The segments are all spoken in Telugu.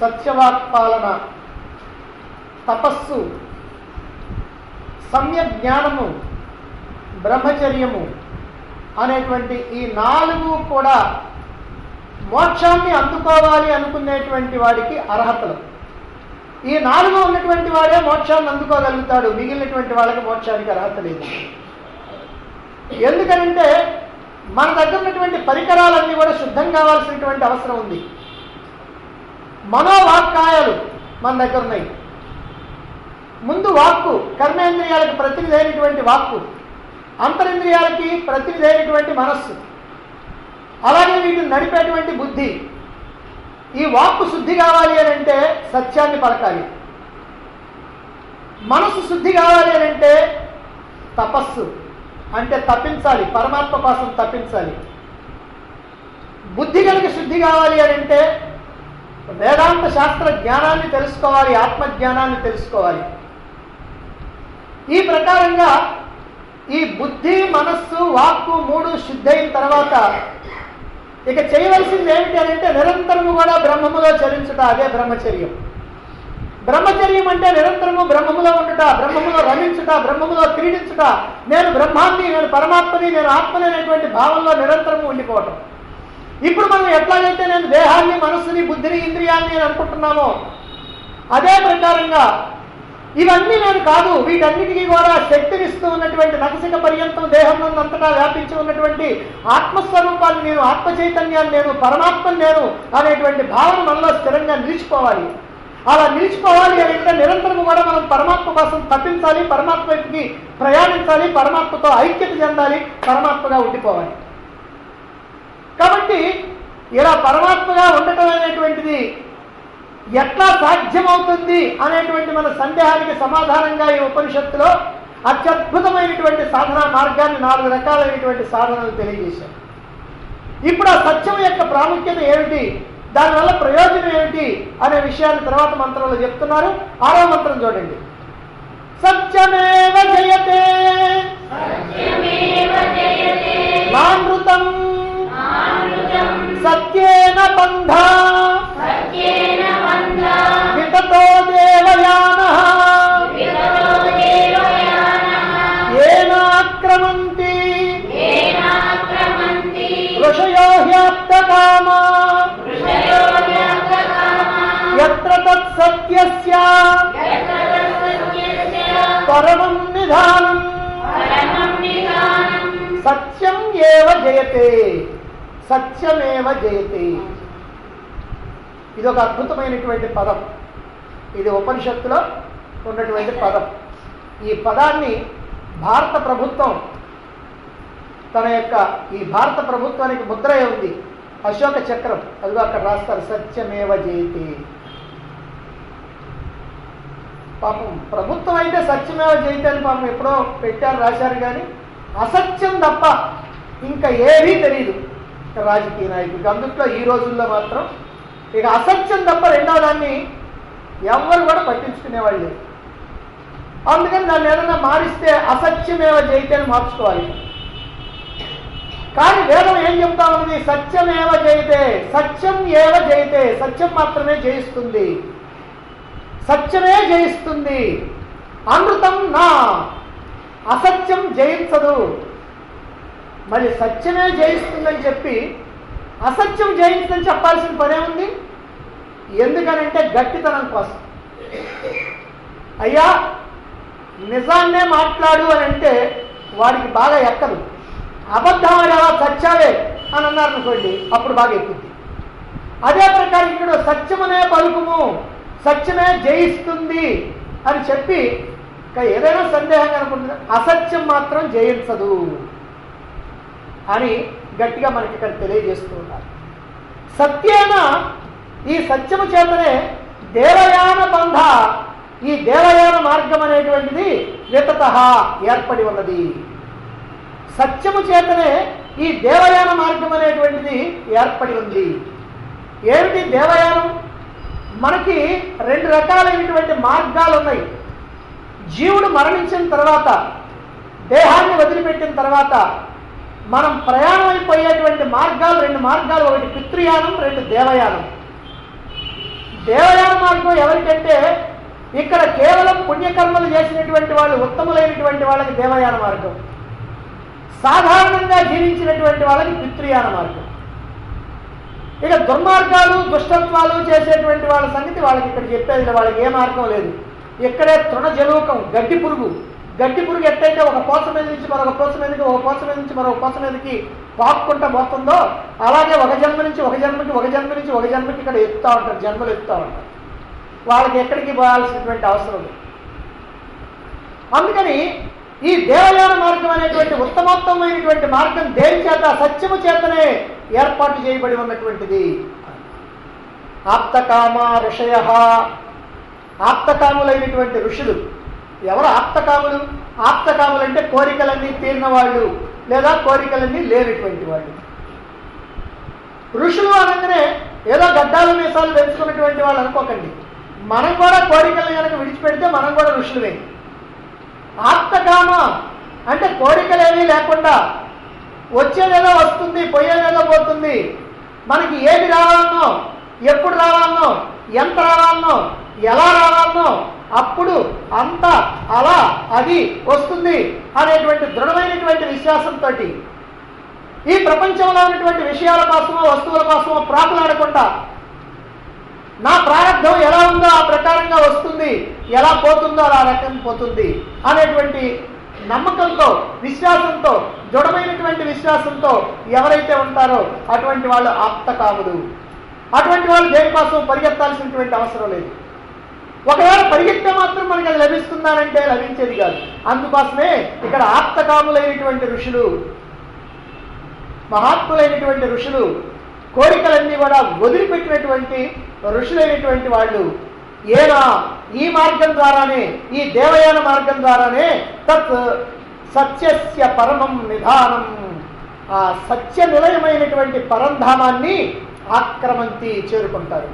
సత్యవాక్పాలన తపస్సు సమ్యక్ జ్ఞానము బ్రహ్మచర్యము అనేటువంటి ఈ నాలుగు కూడా మోక్షాన్ని అందుకోవాలి అనుకునేటువంటి వాడికి అర్హతలు ఈ నాలుగు ఉన్నటువంటి వాడే మోక్షాన్ని అందుకోగలుగుతాడు మిగిలినటువంటి వాళ్ళకి మోక్షానికి అర్హత లేదు ఎందుకనంటే మన దగ్గర ఉన్నటువంటి పరికరాలన్నీ కూడా శుద్ధం కావాల్సినటువంటి అవసరం ఉంది మనోవాక్కాయాలు మన దగ్గర ఉన్నాయి ముందు వాక్కు కర్మేంద్రియాలకు ప్రతినిధి అయినటువంటి వాక్కు అంతరింద్రియాలకి ప్రతినిధి అయినటువంటి మనస్సు అలాగే వీటిని నడిపేటువంటి బుద్ధి ఈ వాక్కు శుద్ధి కావాలి అని అంటే సత్యాన్ని పలకాలి మనసు శుద్ధి కావాలి అని అంటే తపస్సు అంటే తప్పించాలి పరమాత్మ కోసం తప్పించాలి బుద్ధి కనుక శుద్ధి కావాలి అని అంటే వేదాంత శాస్త్ర జ్ఞానాన్ని తెలుసుకోవాలి ఆత్మజ్ఞానాన్ని తెలుసుకోవాలి ఈ ప్రకారంగా ఈ బుద్ధి మనస్సు వాక్కు మూడు శుద్ధైన తర్వాత ఇక చేయవలసింది ఏమిటి అని అంటే నిరంతరము కూడా బ్రహ్మములో చరించుట అదే బ్రహ్మచర్యం బ్రహ్మచర్యం అంటే నిరంతరము బ్రహ్మములో ఉండుట బ్రహ్మములో రమించుట బ్రహ్మములో క్రీడించుట నేను బ్రహ్మాన్ని నేను పరమాత్మని నేను ఆత్మని అనేటువంటి భావంలో నిరంతరము ఉండిపోవటం ఇప్పుడు మనం ఎట్లాగైతే నేను దేహాన్ని మనస్సుని బుద్ధిని ఇంద్రియాన్ని నేను అనుకుంటున్నామో అదే ప్రకారంగా ఇవన్నీ నేను కాదు వీటన్నిటికీ కూడా శక్తినిస్తూ ఉన్నటువంటి నకసిక పర్యంతం దేహం అంతటా వ్యాపించి ఉన్నటువంటి ఆత్మస్వరూపాన్ని నేను ఆత్మ చైతన్యాన్ని నేను పరమాత్మని నేను అనేటువంటి భావన మనలో స్థిరంగా నిలిచిపోవాలి అలా నిలిచిపోవాలి అని అంటే నిరంతరము కూడా మనం పరమాత్మ కోసం తప్పించాలి పరమాత్మ వైపుకి ప్రయాణించాలి పరమాత్మతో ఐక్యత చెందాలి పరమాత్మగా ఉండిపోవాలి కాబట్టి ఇలా పరమాత్మగా ఉండటం అనేటువంటిది ఎట్లా సాధ్యమవుతుంది అనేటువంటి మన సందేహానికి సమాధానంగా ఈ ఉపనిషత్తులో అత్యద్భుతమైనటువంటి సాధనా మార్గాన్ని నాలుగు రకాలైనటువంటి సాధనలు తెలియజేశారు ఇప్పుడు ఆ సత్యం యొక్క ప్రాముఖ్యత ఏమిటి దానివల్ల ప్రయోజనం ఏమిటి అనే విషయాన్ని తర్వాత మంత్రంలో చెప్తున్నారు ఆరో మంత్రం చూడండి సత్యమేవ జయతే నామృతం సత్యేన బంధ వితతో దేవయాన ఏనాక్రమంతి ఋషయో హ్యాప్తకామా యత్ర తత్సత్యస్య పరమం నిధానం సత్యం ఏవ జయతే సత్యమేవ జయతే ఇది ఒక అద్భుతమైనటువంటి పదం ఇది ఉపనిషత్తులో ఉన్నటువంటి పదం ఈ పదాన్ని భారత ప్రభుత్వం తన యొక్క ఈ భారత ప్రభుత్వానికి ముద్ర ఉంది అశోక చక్రం అదిగో అక్కడ రాస్తారు సత్యమేవ జయతే పాపం ప్రభుత్వం అయితే సత్యమేవ జయతే అని పాపం ఎప్పుడో పెట్టారు రాశారు కానీ అసత్యం తప్ప ఇంకా ఏమీ తెలియదు రాజకీయ నాయకుడికి అందుట్లో ఈ రోజుల్లో మాత్రం ఇక అసత్యం తప్ప రెండో దాన్ని ఎవరు కూడా పట్టించుకునేవాళ్ళు లేరు అందుకని దాన్ని ఏదైనా మారిస్తే అసత్యమేవ జయితే అని మార్చుకోవాలి కానీ వేదం ఏం చెప్తా ఉంది సత్యమేవ జయితే సత్యం ఏవ జయితే సత్యం మాత్రమే జయిస్తుంది సత్యమే జయిస్తుంది అమృతం నా అసత్యం జయించదు మరి సత్యమే జయిస్తుందని చెప్పి అసత్యం జయించదని చెప్పాల్సిన పనే ఉంది ఎందుకనంటే గట్టితనం కోసం అయ్యా నిజాన్నే మాట్లాడు అని అంటే వాడికి బాగా ఎక్కదు అబద్ధం ఆడావా సత్యావే అని అన్నారు అనుకోండి అప్పుడు బాగా ఎక్కుద్ది అదే ప్రకారం ఇక్కడ సత్యమనే పలుకుము సత్యమే జయిస్తుంది అని చెప్పి ఇంకా ఏదైనా సందేహంగా అనుకుంటుంది అసత్యం మాత్రం జయించదు అని గట్టిగా మనకి ఇక్కడ తెలియజేస్తూ ఉన్నారు సత్యేన ఈ సత్యము చేతనే దేవయాన బంధ ఈ దేవయాన మార్గం అనేటువంటిది వితత ఏర్పడి ఉన్నది సత్యము చేతనే ఈ దేవయాన మార్గం అనేటువంటిది ఏర్పడి ఉంది ఏమిటి దేవయానం మనకి రెండు రకాలైనటువంటి మార్గాలు ఉన్నాయి జీవుడు మరణించిన తర్వాత దేహాన్ని వదిలిపెట్టిన తర్వాత మనం ప్రయాణం అయిపోయేటువంటి మార్గాలు రెండు మార్గాలు ఒకటి పితృయానం రెండు దేవయానం దేవయాన మార్గం ఎవరికంటే ఇక్కడ కేవలం పుణ్యకర్మలు చేసినటువంటి వాళ్ళు ఉత్తములైనటువంటి వాళ్ళకి దేవయాన మార్గం సాధారణంగా జీవించినటువంటి వాళ్ళకి పితృయాన మార్గం ఇక దుర్మార్గాలు దుష్టత్వాలు చేసేటువంటి వాళ్ళ సంగతి వాళ్ళకి ఇక్కడ చెప్పేది లేదు. వాళ్ళకి ఏ మార్గం లేదు ఇక్కడే తృణ జలూకం గడ్డి పురుగు గడ్డి పురుగు ఎట్టయితే ఒక పోచ మీద నుంచి మరొక పోచ మీదకి ఒక పోచ మీద నుంచి మరొక పోచ మీదకి పాక్కుంటా పోతుందో అలాగే ఒక జన్మ నుంచి ఒక జన్మకి ఒక జన్మ నుంచి ఒక జన్మకి ఇక్కడ ఎత్తుతా ఉంటారు జన్మలు ఎత్తుతా ఉంటారు వాళ్ళకి ఎక్కడికి పోవాల్సినటువంటి అవసరం లేదు అందుకని ఈ దేవయాన మార్గం అనేటువంటి ఉత్తమోత్తమైనటువంటి మార్గం దేని చేత సత్యము చేతనే ఏర్పాటు చేయబడి ఉన్నటువంటిది ఆప్తకామ ఋషయ ఆప్తకాములైనటువంటి ఋషులు ఎవరు ఆప్తకాములు ఆప్తకాములు అంటే కోరికలన్నీ తీరిన వాళ్ళు లేదా కోరికలన్నీ లేనటువంటి వాళ్ళు ఋషులు అనగానే ఏదో గడ్డాలు మీసాలు పెంచుకున్నటువంటి వాళ్ళు అనుకోకండి మనం కూడా కోరికలను కనుక విడిచిపెడితే మనం కూడా ఋషులమే ఆప్తకామ అంటే కోరికలేమీ లేకుండా వచ్చేదేదో వస్తుంది పోయేదేదో పోతుంది మనకి ఏది రావాలనో ఎప్పుడు రావాలనో ఎంత రావాలనో ఎలా రావాలనో అప్పుడు అంత అలా అది వస్తుంది అనేటువంటి దృఢమైనటువంటి విశ్వాసంతో ఈ ప్రపంచంలో ఉన్నటువంటి విషయాల కోసమో వస్తువుల కోసమో ప్రాకులాడకుండా నా ప్రారంభం ఎలా ఉందో ఆ ప్రకారంగా వస్తుంది ఎలా పోతుందో అలా రకం పోతుంది అనేటువంటి నమ్మకంతో విశ్వాసంతో దృఢమైనటువంటి విశ్వాసంతో ఎవరైతే ఉంటారో అటువంటి వాళ్ళు ఆప్తకాములు అటువంటి వాళ్ళు దేనికోసం పరిగెత్తాల్సినటువంటి అవసరం లేదు ఒకవేళ పరిగెత్తే మాత్రం మనకి అది లభిస్తుందానంటే లభించేది కాదు అందుకోసమే ఇక్కడ ఆప్తకాములైనటువంటి ఋషులు మహాత్ములైనటువంటి ఋషులు కోరికలన్నీ కూడా వదిలిపెట్టినటువంటి ఋషులైనటువంటి వాళ్ళు ఏనా ఈ మార్గం ద్వారానే ఈ దేవయాన మార్గం ద్వారానే తత్ సత్యస్య పరమం నిధానం ఆ సత్య నిలయమైనటువంటి పరంధామాన్ని ఆక్రమంతి చేరుకుంటారు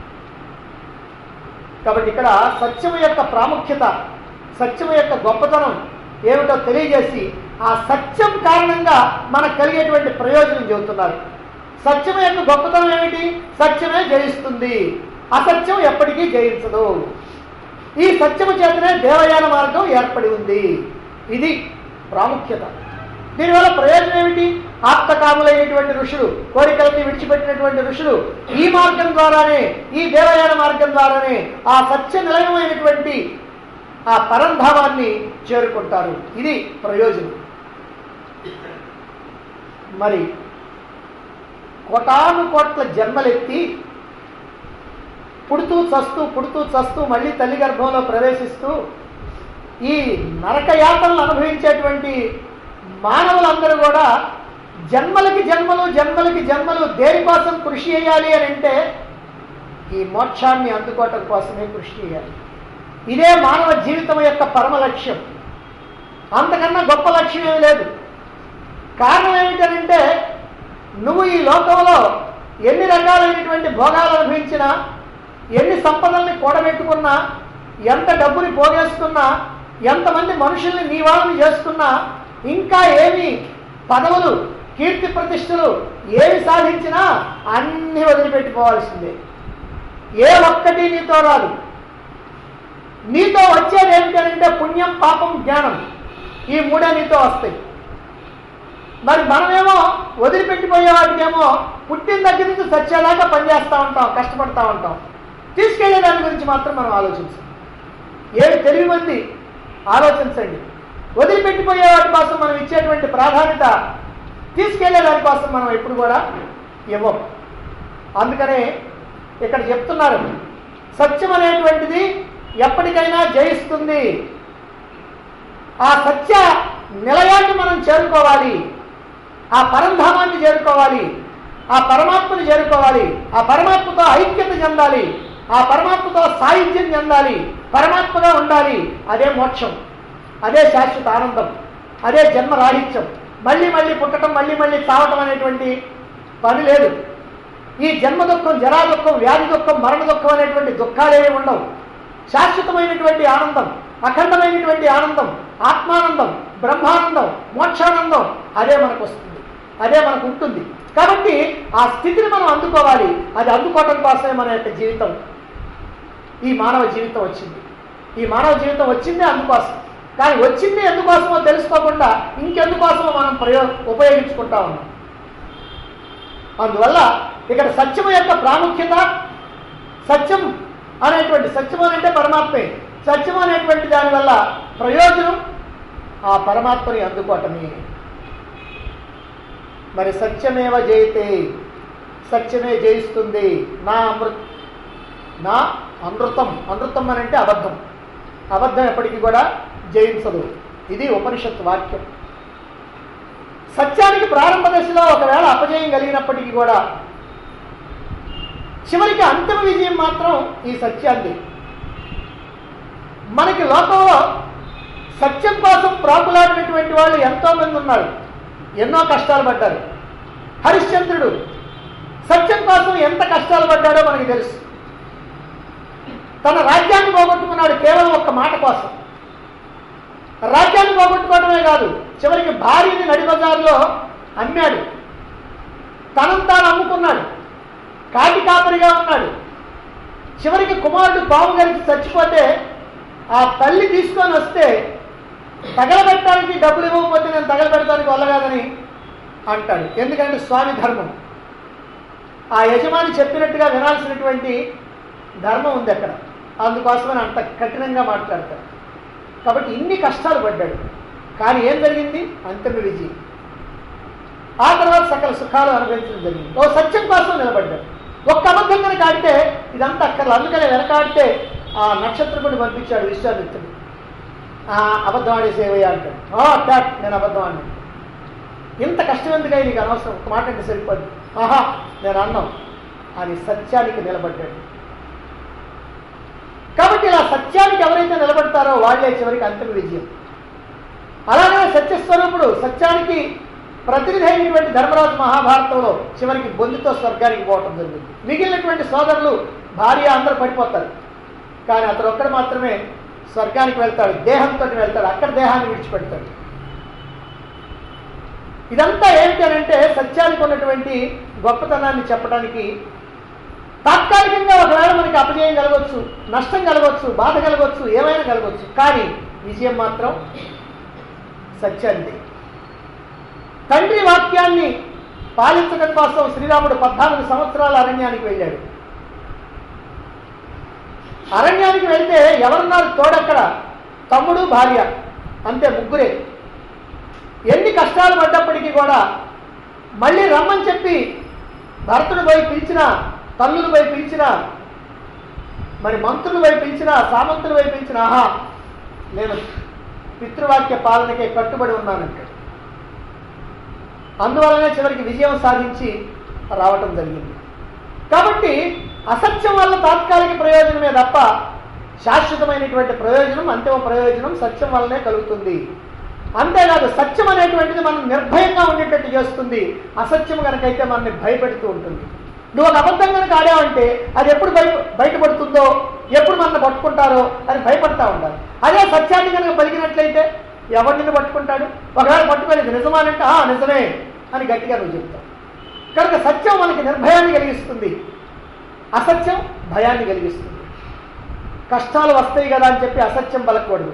కాబట్టి ఇక్కడ సత్యము యొక్క ప్రాముఖ్యత సత్యము యొక్క గొప్పతనం ఏమిటో తెలియజేసి ఆ సత్యం కారణంగా మనకు కలిగేటువంటి ప్రయోజనం చెబుతున్నారు సత్యం యొక్క గొప్పతనం ఏమిటి సత్యమే జయిస్తుంది అసత్యం ఎప్పటికీ జయించదు ఈ సత్యము చేతనే దేవయాన మార్గం ఏర్పడి ఉంది ఇది ప్రాముఖ్యత దీనివల్ల ప్రయోజనం ఏమిటి ఆప్తకాములైనటువంటి ఋషులు కోరికలన్నీ విడిచిపెట్టినటువంటి ఋషులు ఈ మార్గం ద్వారానే ఈ దేవయాన మార్గం ద్వారానే ఆ సత్య నిలయమైనటువంటి ఆ పరంధామాన్ని చేరుకుంటారు ఇది ప్రయోజనం మరి కోటాను కోట్ల జన్మలెత్తి పుడుతూ చస్తూ పుడుతూ చస్తూ మళ్ళీ తల్లి గర్భంలో ప్రవేశిస్తూ ఈ నరకయాతనలు అనుభవించేటువంటి మానవులందరూ కూడా జన్మలకి జన్మలు జన్మలకి జన్మలు దేనికోసం కృషి చేయాలి అని అంటే ఈ మోక్షాన్ని అందుకోవటం కోసమే కృషి చేయాలి ఇదే మానవ జీవితం యొక్క పరమ లక్ష్యం అంతకన్నా గొప్ప లక్ష్యం ఏమీ లేదు కారణం ఏమిటంటే నువ్వు ఈ లోకంలో ఎన్ని రకాలైనటువంటి భోగాలు అనుభవించినా ఎన్ని సంపదల్ని కూడబెట్టుకున్నా ఎంత డబ్బుని పోగేస్తున్నా ఎంతమంది మనుషుల్ని నీ వాళ్ళని చేసుకున్నా ఇంకా ఏమి పదవులు కీర్తి ప్రతిష్టలు ఏమి సాధించినా అన్ని వదిలిపెట్టుకోవాల్సిందే ఏ ఒక్కటి నీతో రాదు నీతో వచ్చేది ఏమిటంటే పుణ్యం పాపం జ్ఞానం ఈ మూడే నీతో వస్తాయి మరి మనమేమో వదిలిపెట్టిపోయే వాటికేమో పుట్టిన దగ్గర నుంచి సచ్చేదాకా పనిచేస్తూ ఉంటాం కష్టపడతా ఉంటాం తీసుకెళ్లే దాని గురించి మాత్రం మనం ఆలోచించాం ఏడు తెలివి మంది ఆలోచించండి వదిలిపెట్టిపోయే వాటి కోసం మనం ఇచ్చేటువంటి ప్రాధాన్యత తీసుకెళ్లే దాని కోసం మనం ఎప్పుడు కూడా ఇవ్వం అందుకనే ఇక్కడ చెప్తున్నారు సత్యం అనేటువంటిది ఎప్పటికైనా జయిస్తుంది ఆ సత్య నిలయాన్ని మనం చేరుకోవాలి ఆ పరంధామాన్ని చేరుకోవాలి ఆ పరమాత్మని చేరుకోవాలి ఆ పరమాత్మతో ఐక్యత చెందాలి ఆ పరమాత్మతో సాహిత్యం చెందాలి పరమాత్మగా ఉండాలి అదే మోక్షం అదే శాశ్వత ఆనందం అదే జన్మ రాహిత్యం మళ్ళీ మళ్ళీ పుట్టడం మళ్ళీ మళ్ళీ చావటం అనేటువంటి పని లేదు ఈ జన్మ దుఃఖం జరా దుఃఖం వ్యాధి దుఃఖం మరణ దుఃఖం అనేటువంటి దుఃఖాలేవి ఉండవు శాశ్వతమైనటువంటి ఆనందం అఖండమైనటువంటి ఆనందం ఆత్మానందం బ్రహ్మానందం మోక్షానందం అదే మనకు వస్తుంది అదే మనకు ఉంటుంది కాబట్టి ఆ స్థితిని మనం అందుకోవాలి అది అందుకోవటం కోసమే మన యొక్క జీవితం ఈ మానవ జీవితం వచ్చింది ఈ మానవ జీవితం వచ్చిందే అందుకోసం కానీ వచ్చింది ఎందుకోసమో తెలుసుకోకుండా ఇంకెందుకోసమో మనం ప్రయో ఉపయోగించుకుంటా ఉన్నాం అందువల్ల ఇక్కడ సత్యము యొక్క ప్రాముఖ్యత సత్యం అనేటువంటి సత్యం అని అంటే పరమాత్మే సత్యం అనేటువంటి దానివల్ల ప్రయోజనం ఆ పరమాత్మని అందుకోవటమే మరి సత్యమేవ జయితే సత్యమే జయిస్తుంది నా అమృత్ నా అమృతం అమృతం అని అంటే అబద్ధం అబద్ధం ఎప్పటికీ కూడా జయించదు ఇది ఉపనిషత్ వాక్యం సత్యానికి ప్రారంభ దశలో ఒకవేళ అపజయం కలిగినప్పటికీ కూడా చివరికి అంతిమ విజయం మాత్రం ఈ సత్యాన్ని మనకి లోకంలో సత్యం కోసం ప్రాకులాడినటువంటి వాళ్ళు ఎంతో మంది ఉన్నారు ఎన్నో కష్టాలు పడ్డారు హరిశ్చంద్రుడు సత్యం కోసం ఎంత కష్టాలు పడ్డాడో మనకి తెలుసు తన రాజ్యాన్ని పోగొట్టుకున్నాడు కేవలం ఒక్క మాట కోసం రాజ్యాన్ని పోగొట్టుకోవడమే కాదు చివరికి భార్యని నడిబజార్లో అమ్మాడు తనంతా తాను అమ్ముకున్నాడు కాటి కాపరిగా ఉన్నాడు చివరికి కుమారుడు పాము గడిచి చచ్చిపోతే ఆ తల్లి తీసుకొని వస్తే తగలబెట్టడానికి డబ్బులు ఇవ్వకపోతే నేను తగలబెట్టడానికి వల్ల కాదని అంటాడు ఎందుకంటే స్వామి ధర్మం ఆ యజమాని చెప్పినట్టుగా వినాల్సినటువంటి ధర్మం ఉంది అక్కడ అందుకోసమని అంత కఠినంగా మాట్లాడతాడు కాబట్టి ఇన్ని కష్టాలు పడ్డాడు కానీ ఏం జరిగింది అంతిమ విజయం ఆ తర్వాత సకల సుఖాలు అనుభవించడం జరిగింది ఓ సత్యం కోసం నిలబడ్డాడు ఒక్క అబద్ధం కనుక ఆడితే ఇదంతా అక్కర్లు అందుకనే వెనకాడితే ఆ నక్షత్రకుడిని పంపించాడు విశ్వామిత్రుడు ఆ అబద్ధం ఆడేసేవయ్యా అంటాడు "ఆ, ట్యాట్ నేను అబద్ధం ఆడినాను ఇంత కష్టం ఎందుకై నీకు అనవసరం ఒక మాట అంటే సరిపోద్ది ఆహా నేను అన్నాం అని సత్యానికి నిలబడ్డాడు కాబట్టి ఇలా సత్యానికి ఎవరైతే నిలబడతారో వాళ్ళే చివరికి అంతిమ విజయం అలాగే సత్యస్వరూపుడు సత్యానికి ప్రతినిధి అయినటువంటి ధర్మరాజు మహాభారతంలో చివరికి బొందుతో స్వర్గానికి పోవటం జరిగింది మిగిలినటువంటి సోదరులు భార్య అందరూ పడిపోతారు కానీ అతను ఒక్కడు మాత్రమే స్వర్గానికి వెళ్తాడు దేహంతో వెళ్తాడు అక్కడ దేహాన్ని విడిచిపెడతాడు ఇదంతా ఏంటి అని అంటే సత్యానికి ఉన్నటువంటి గొప్పతనాన్ని చెప్పడానికి తాత్కాలికంగా ఒకవేళ మనకి అపజయం కలగవచ్చు నష్టం కలగవచ్చు బాధ కలగవచ్చు ఏమైనా కలగవచ్చు కానీ విజయం మాత్రం సత్యాన్ని తండ్రి వాక్యాన్ని పాలించడం కోసం శ్రీరాముడు పద్నాలుగు సంవత్సరాల అరణ్యానికి వెళ్ళాడు అరణ్యానికి వెళ్తే ఎవరున్నారు తోడక్కడ తమ్ముడు భార్య అంతే ముగ్గురే ఎన్ని కష్టాలు పడ్డప్పటికీ కూడా మళ్ళీ రమ్మని చెప్పి భరతుడు పోయి పిలిచినా తల్లులు పోయి పిలిచినా మరి మంత్రులు పోయి పిలిచినా సామంతులు పోయి పిలిచినా ఆహా నేను పితృవాక్య పాలనకే కట్టుబడి ఉన్నానంటాడు అందువలనే చివరికి విజయం సాధించి రావటం జరిగింది కాబట్టి అసత్యం వల్ల తాత్కాలిక ప్రయోజనమే తప్ప శాశ్వతమైనటువంటి ప్రయోజనం అంతిమ ప్రయోజనం సత్యం వల్లనే కలుగుతుంది అంతేకాదు సత్యం అనేటువంటిది మనం నిర్భయంగా ఉండేటట్టు చేస్తుంది అసత్యం కనుకైతే మనల్ని భయపెడుతూ ఉంటుంది నువ్వు ఒక అబద్ధం కనుక ఆడావంటే అది ఎప్పుడు బయట బయటపడుతుందో ఎప్పుడు మనల్ని పట్టుకుంటారో అని భయపడతా ఉంటారు అదే సత్యాన్ని కనుక పలికినట్లయితే ఎవరు నిన్ను పట్టుకుంటాడు ఒకవేళ పట్టుకోలేదు నిజమానంటే ఆ నిజమే అని గట్టిగా నువ్వు చెప్తావు కనుక సత్యం మనకి నిర్భయాన్ని కలిగిస్తుంది అసత్యం భయాన్ని కలిగిస్తుంది కష్టాలు వస్తాయి కదా అని చెప్పి అసత్యం పలకూడదు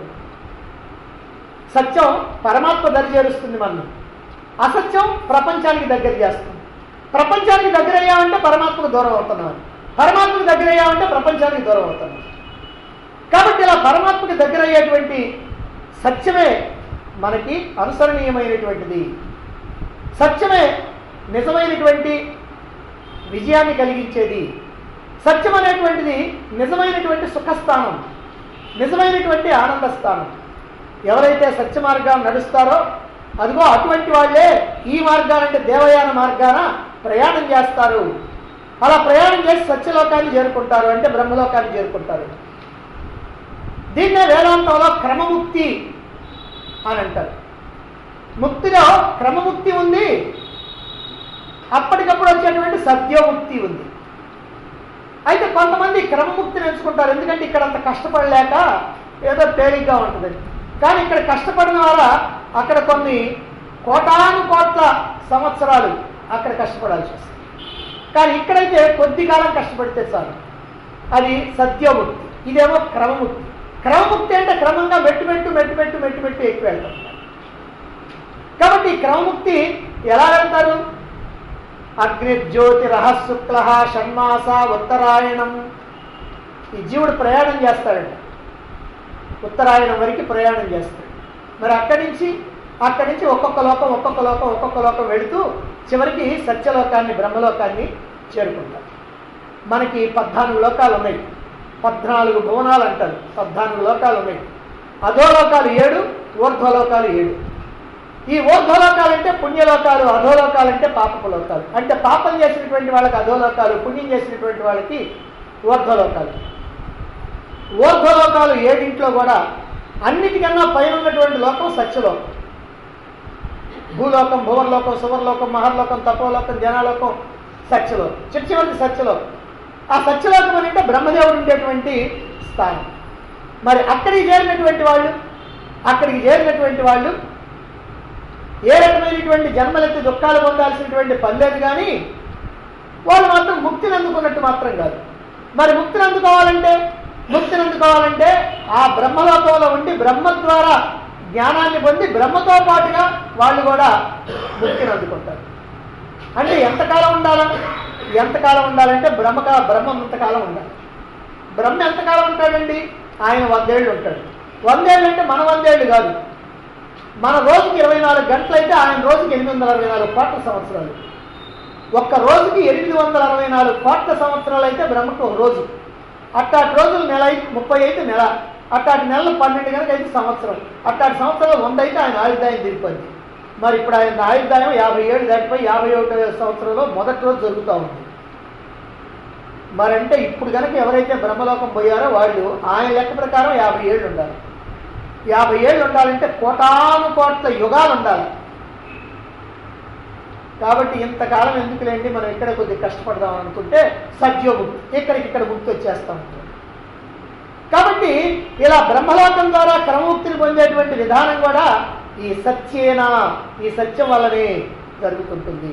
సత్యం పరమాత్మ దరి చేరుస్తుంది మనం అసత్యం ప్రపంచానికి దగ్గర చేస్తుంది ప్రపంచానికి దగ్గర అయ్యామంటే పరమాత్మకు దూరం అవుతున్నాం పరమాత్మకు దగ్గర అయ్యామంటే ప్రపంచానికి దూరం అవుతున్నాం కాబట్టి ఇలా పరమాత్మకు దగ్గర అయ్యేటువంటి సత్యమే మనకి అనుసరణీయమైనటువంటిది సత్యమే నిజమైనటువంటి విజయాన్ని కలిగించేది సత్యం అనేటువంటిది నిజమైనటువంటి సుఖస్థానం నిజమైనటువంటి ఆనంద స్థానం ఎవరైతే సత్య మార్గాన్ని నడుస్తారో అదిగో అటువంటి వాళ్ళే ఈ మార్గానంటే దేవయాన మార్గాన ప్రయాణం చేస్తారు అలా ప్రయాణం చేసి సత్యలోకాన్ని చేరుకుంటారు అంటే బ్రహ్మలోకాన్ని చేరుకుంటారు దీన్నే వేదాంతంలో క్రమముక్తి అని అంటారు ముక్తిలో క్రమముక్తి ఉంది అప్పటికప్పుడు వచ్చేటువంటి సత్యోముక్తి ఉంది అయితే కొంతమంది క్రమముక్తిని ఎంచుకుంటారు ఎందుకంటే ఇక్కడ అంత కష్టపడలేక ఏదో తేలిగ్గా ఉంటుంది కానీ ఇక్కడ కష్టపడిన వల్ల అక్కడ కొన్ని కోటాను కోట్ల సంవత్సరాలు అక్కడ కష్టపడాల్సి వస్తుంది కానీ ఇక్కడైతే కొద్ది కాలం కష్టపడితే చాలు అది సత్యోముక్తి ఇదేమో క్రమముక్తి క్రమముక్తి అంటే క్రమంగా మెట్టు మెట్టు మెట్టు మెట్టు మెట్టు మెట్టు ఎక్కువ వెళ్తాం కాబట్టి ఈ క్రమముక్తి ఎలా వెళ్తారు అగ్నిజ్యోతి రహశుక్ల షణ్మాస ఉత్తరాయణం ఈ జీవుడు ప్రయాణం చేస్తాడంట ఉత్తరాయణం వరకు ప్రయాణం చేస్తాడు మరి అక్కడి నుంచి అక్కడి నుంచి ఒక్కొక్క లోకం ఒక్కొక్క లోకం ఒక్కొక్క లోకం వెళుతూ చివరికి సత్యలోకాన్ని బ్రహ్మలోకాన్ని చేరుకుంటారు మనకి పద్నాలుగు లోకాలు ఉన్నాయి పద్నాలుగు భువనాలు అంటారు పద్నాలుగు లోకాలు ఉన్నాయి అధోలోకాలు ఏడు ఊర్ధ్వలోకాలు ఏడు ఈ ఊర్ధ్వలోకాలు అంటే పుణ్యలోకాలు అధోలోకాలు అంటే పాపపు లోకాలు అంటే పాపం చేసినటువంటి వాళ్ళకి అధోలోకాలు పుణ్యం చేసినటువంటి వాళ్ళకి ఊర్ధ్వలోకాలు ఊర్ధ్వలోకాలు ఏడింట్లో కూడా అన్నిటికన్నా పైన ఉన్నటువంటి లోకం సత్యలోకం భూలోకం భువర్లోకం సువర్లోకం మహర్లోకం తపోలోకం జనాలోకం సత్యలోకం చివరికి సత్యలోకం ఆ సత్యలోకం అని అంటే బ్రహ్మదేవుడు ఉండేటువంటి స్థానం మరి అక్కడికి చేరినటువంటి వాళ్ళు అక్కడికి చేరినటువంటి వాళ్ళు ఏ రకమైనటువంటి జన్మలెత్తి దుఃఖాలు పొందాల్సినటువంటి పని లేదు కానీ వాళ్ళు మాత్రం ముక్తిని అందుకున్నట్టు మాత్రం కాదు మరి ముక్తిని అందుకోవాలంటే ముక్తిని అందుకోవాలంటే ఆ బ్రహ్మలోకంలో ఉండి బ్రహ్మ ద్వారా జ్ఞానాన్ని పొంది బ్రహ్మతో పాటుగా వాళ్ళు కూడా ముక్తిని అందుకుంటారు అంటే ఎంతకాలం ఉండాలా ఎంతకాలం ఉండాలంటే బ్రహ్మక బ్రహ్మం ఎంతకాలం ఉండాలి బ్రహ్మ ఎంతకాలం ఉంటాడండి ఆయన వందేళ్ళు ఉంటాడు వందేళ్ళు అంటే మన వందేళ్ళు కాదు మన రోజుకి ఇరవై నాలుగు గంటలైతే ఆయన రోజుకి ఎనిమిది వందల అరవై నాలుగు కోట్ల సంవత్సరాలు ఒక్క రోజుకి ఎనిమిది వందల అరవై నాలుగు కోట్ల సంవత్సరాలు అయితే బ్రహ్మకు ఒక రోజు అట్టాటి రోజులు నెల అయితే ముప్పై అయితే నెల అట్టాటి నెలలు పన్నెండు కనుక అయితే సంవత్సరం అట్టాటి సంవత్సరాలు వంద అయితే ఆయన ఆయుర్దాయం తిరిగిపోయింది మరి ఇప్పుడు ఆయన ఆయుర్దాయం యాభై ఏడు దాటిపోయి యాభై ఒకటో సంవత్సరంలో మొదటి రోజు జరుగుతూ ఉంది మరంటే ఇప్పుడు కనుక ఎవరైతే బ్రహ్మలోకం పోయారో వాళ్ళు ఆయన లెక్క ప్రకారం యాభై ఏళ్ళు ఉండాలి యాభై ఏళ్ళు ఉండాలంటే కోటాను కోట్ల యుగాలు ఉండాలి కాబట్టి ఇంతకాలం ఎందుకులేండి మనం ఇక్కడ కొద్దిగా కష్టపడదాం అనుకుంటే సద్యోముక్తి ఇక్కడికి ఇక్కడ ముక్తి వచ్చేస్తా ఉంటుంది కాబట్టి ఇలా బ్రహ్మలోకం ద్వారా క్రమముక్తిని పొందేటువంటి విధానం కూడా ఈ సత్యేనా ఈ సత్యం వల్లనే జరుగుతుంటుంది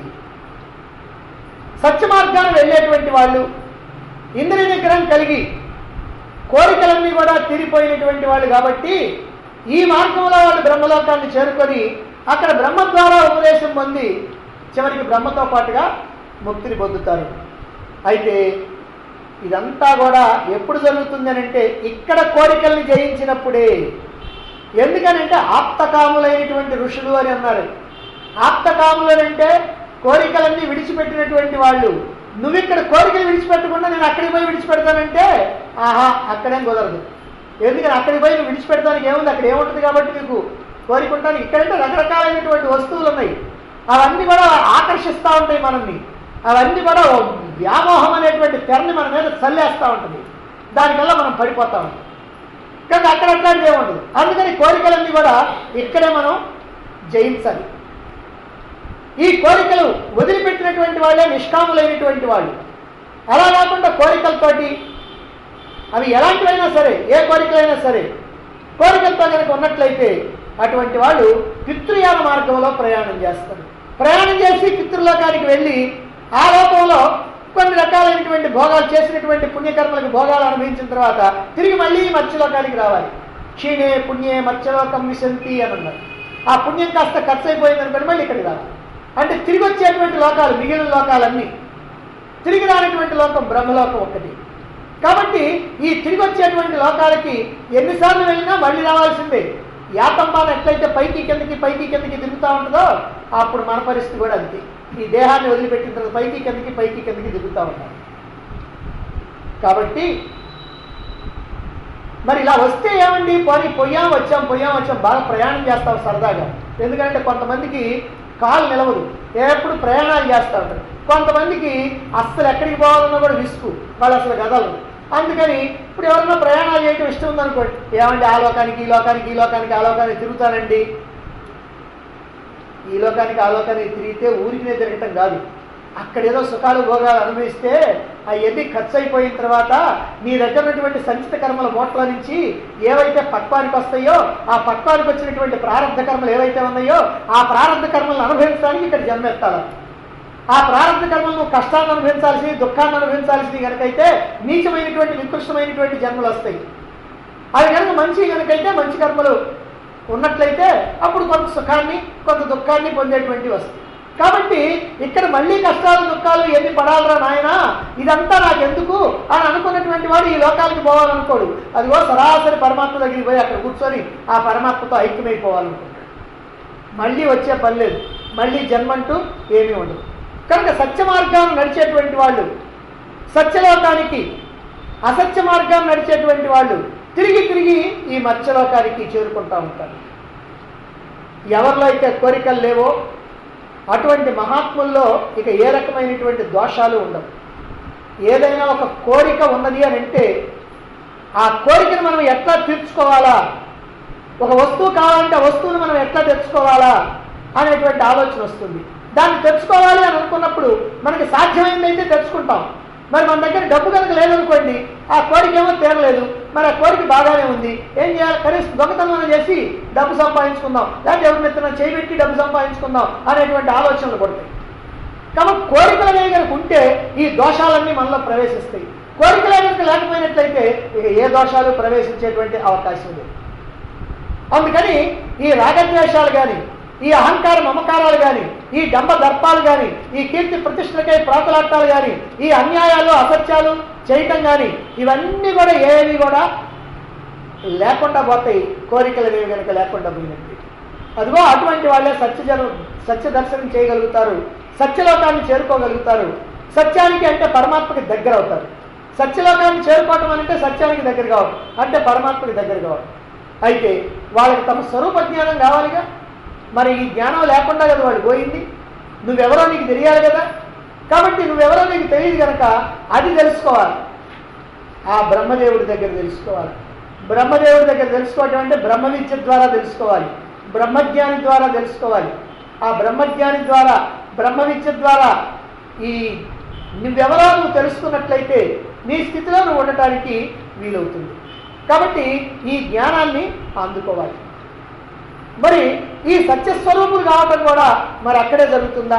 సత్య మార్గాన్ని వెళ్ళేటువంటి వాళ్ళు ఇంద్రియ నిగ్రహం కలిగి కోరికలన్నీ కూడా తీరిపోయినటువంటి వాళ్ళు కాబట్టి ఈ మార్గంలో వాళ్ళు బ్రహ్మలోకాన్ని చేరుకొని అక్కడ బ్రహ్మ ద్వారా ఉపదేశం పొంది చివరికి బ్రహ్మతో పాటుగా ముక్తిని పొందుతారు అయితే ఇదంతా కూడా ఎప్పుడు జరుగుతుంది అని అంటే ఇక్కడ కోరికల్ని జయించినప్పుడే ఎందుకనంటే ఆప్తకాములైనటువంటి ఋషులు అని అన్నారు ఆప్తకాములు అంటే కోరికలన్నీ విడిచిపెట్టినటువంటి వాళ్ళు నువ్వు ఇక్కడ కోరికలు విడిచిపెట్టకుండా నేను అక్కడికి పోయి విడిచిపెడతానంటే ఆహా అక్కడేం కుదరదు ఎందుకని అక్కడికి పోయి నువ్వు విడిచిపెడతానికి ఏముంది అక్కడ ఏముంటుంది కాబట్టి నీకు కోరికుంటాను ఇక్కడంటే రకరకాలైనటువంటి వస్తువులు ఉన్నాయి అవన్నీ కూడా ఆకర్షిస్తూ ఉంటాయి మనల్ని అవన్నీ కూడా ఓ వ్యామోహం అనేటువంటి తెరని మన మీద చల్లేస్తూ ఉంటుంది దానికల్లా మనం పడిపోతా ఉంటాం కానీ అక్కడ అట్లాంటిది ఏముండదు అందుకని కోరికలన్నీ కూడా ఇక్కడే మనం జయించాలి ఈ కోరికలు వదిలిపెట్టినటువంటి వాళ్ళే నిష్కాములైనటువంటి వాళ్ళు అలా కాకుండా కోరికలతోటి అవి ఎలాంటివైనా సరే ఏ కోరికలైనా సరే కోరికలతో కనుక ఉన్నట్లయితే అటువంటి వాళ్ళు పితృయాన మార్గంలో ప్రయాణం చేస్తారు ప్రయాణం చేసి పితృలోకానికి వెళ్ళి ఆ లోకంలో కొన్ని రకాలైనటువంటి భోగాలు చేసినటువంటి పుణ్యకర్మలకు భోగాలు అనుభవించిన తర్వాత తిరిగి మళ్ళీ ఈ మత్స్యలోకానికి రావాలి క్షీణే పుణ్యే మత్స్యలోకం విశంతి అని అన్నారు ఆ పుణ్యం కాస్త ఖర్చు అయిపోయింది అనుకోండి మళ్ళీ ఇక్కడికి రావాలి అంటే తిరిగి వచ్చేటువంటి లోకాలు మిగిలిన లోకాలన్నీ తిరిగి రానటువంటి లోకం బ్రహ్మలోకం ఒక్కటి కాబట్టి ఈ తిరిగి వచ్చేటువంటి లోకాలకి ఎన్నిసార్లు వెళ్ళినా మళ్ళీ రావాల్సిందే యాతంబాన ఎట్లయితే పైకి కిందకి పైకి కిందకి తిరుగుతూ ఉంటుందో అప్పుడు మన పరిస్థితి కూడా అంతే ఈ దేహాన్ని వదిలిపెట్టిన తర్వాత పైకి కిందకి పైకి కిందకి దిగుతూ ఉంటాం కాబట్టి మరి ఇలా వస్తే ఏమండి పోనీ పొయ్యాం వచ్చాం పొయ్యాం వచ్చాం బాగా ప్రయాణం చేస్తాం సరదాగా ఎందుకంటే కొంతమందికి కాలు నిలవదు ఎప్పుడు ప్రయాణాలు చేస్తూ ఉంటారు కొంతమందికి అస్సలు ఎక్కడికి పోవాలన్నా కూడా విసుగు వాళ్ళు అసలు కదలరు అందుకని ఇప్పుడు ఎవరన్నా ప్రయాణాలు చేయడం ఇష్టం ఉందనుకోండి ఏమండి ఆ లోకానికి ఈ లోకానికి ఈ లోకానికి ఆ లోకానికి తిరుగుతానండి ఈ లోకానికి ఆ లోకానికి తిరిగితే ఊరికినే తిరగటం కాదు అక్కడ ఏదో సుఖాలు భోగాలు అనుభవిస్తే అవన్నీ ఖర్చు అయిపోయిన తర్వాత నీ దగ్గర ఉన్నటువంటి సంచిత కర్మల మూటల నుంచి ఏవైతే పక్వానికి వస్తాయో ఆ పక్వానికి వచ్చినటువంటి ప్రారంభ కర్మలు ఏవైతే ఉన్నాయో ఆ ప్రారంభ కర్మలను అనుభవించడానికి ఇక్కడ జన్మెత్తాలి ఆ ప్రారంభ కర్మలు నువ్వు కష్టాన్ని అనుభవించాల్సి దుఃఖాన్ని అనుభవించాల్సి కనుకైతే నీచమైనటువంటి నికృష్టమైనటువంటి జన్మలు వస్తాయి అవి కనుక మంచి కనుకైతే మంచి కర్మలు ఉన్నట్లయితే అప్పుడు కొంత సుఖాన్ని కొంత దుఃఖాన్ని పొందేటువంటివి వస్తాయి కాబట్టి ఇక్కడ మళ్ళీ కష్టాలు దుఃఖాలు ఎన్ని పడాలరా నాయన ఇదంతా నాకెందుకు అని అనుకున్నటువంటి వాడు ఈ లోకానికి పోవాలనుకోడు అదిగో సరాసరి పరమాత్మ దగ్గరికి పోయి అక్కడ కూర్చొని ఆ పరమాత్మతో ఐక్యమైపోవాలనుకుంటాడు మళ్ళీ వచ్చే పని లేదు మళ్ళీ జన్మంటూ ఏమీ ఉండదు కనుక సత్య మార్గాన్ని నడిచేటువంటి వాళ్ళు సత్యలోకానికి అసత్య మార్గాన్ని నడిచేటువంటి వాళ్ళు తిరిగి తిరిగి ఈ మత్స్యలోకానికి చేరుకుంటూ ఉంటారు ఎవరిలో అయితే కోరికలు లేవో అటువంటి మహాత్ముల్లో ఇక ఏ రకమైనటువంటి దోషాలు ఉండవు ఏదైనా ఒక కోరిక ఉన్నది అని అంటే ఆ కోరికను మనం ఎట్లా తీర్చుకోవాలా ఒక వస్తువు కావాలంటే ఆ వస్తువును మనం ఎట్లా తెచ్చుకోవాలా అనేటువంటి ఆలోచన వస్తుంది దాన్ని తెచ్చుకోవాలి అని అనుకున్నప్పుడు మనకి సాధ్యమైందైతే తెచ్చుకుంటాం మరి మన దగ్గర డబ్బు కనుక లేదనుకోండి ఆ కోరిక ఏమో తీరలేదు మరి ఆ కోరిక బాగానే ఉంది ఏం చేయాలి కనీసం దొంగతనం చేసి డబ్బు సంపాదించుకుందాం లేకపోతే ఎవరి మిత్రం చేయబెట్టి డబ్బు సంపాదించుకుందాం అనేటువంటి ఆలోచనలు పడతాయి కాబట్టి కోరికలు కనుక ఉంటే ఈ దోషాలన్నీ మనలో ప్రవేశిస్తాయి కోరికలే కనుక లేకపోయినట్లయితే ఇక ఏ దోషాలు ప్రవేశించేటువంటి అవకాశం లేదు అందుకని ఈ రాగద్వేషాలు కానీ ఈ అహంకార మమకారాలు కానీ ఈ డంబ దర్పాలు కానీ ఈ కీర్తి ప్రతిష్టలకై ప్రాతలాటాలు కానీ ఈ అన్యాయాలు అసత్యాలు చేయటం కానీ ఇవన్నీ కూడా ఏవి కూడా లేకుండా పోతాయి కోరికలు అనేవి కనుక లేకుండా పోయినట్టు అదిగో అటువంటి వాళ్ళే సత్యజనం సత్య దర్శనం చేయగలుగుతారు సత్యలోకాన్ని చేరుకోగలుగుతారు సత్యానికి అంటే పరమాత్మకి దగ్గర అవుతారు సత్యలోకాన్ని చేరుకోవటం అంటే సత్యానికి దగ్గర కావడం అంటే పరమాత్మకి దగ్గర కావడం అయితే వాళ్ళకి తమ స్వరూప జ్ఞానం కావాలిగా మరి ఈ జ్ఞానం లేకుండా కదా వాడు పోయింది నువ్వెవరో నీకు తెలియాలి కదా కాబట్టి నువ్వెవరో నీకు తెలియదు కనుక అది తెలుసుకోవాలి ఆ బ్రహ్మదేవుడి దగ్గర తెలుసుకోవాలి బ్రహ్మదేవుడి దగ్గర తెలుసుకోవటం అంటే బ్రహ్మ విద్య ద్వారా తెలుసుకోవాలి బ్రహ్మజ్ఞాని ద్వారా తెలుసుకోవాలి ఆ బ్రహ్మజ్ఞాని ద్వారా బ్రహ్మ విద్య ద్వారా ఈ నువ్వెవరో నువ్వు తెలుసుకున్నట్లయితే నీ స్థితిలో నువ్వు ఉండటానికి వీలవుతుంది కాబట్టి ఈ జ్ఞానాన్ని అందుకోవాలి మరి ఈ సత్యస్వరూపులు కావటం కూడా మరి అక్కడే జరుగుతుందా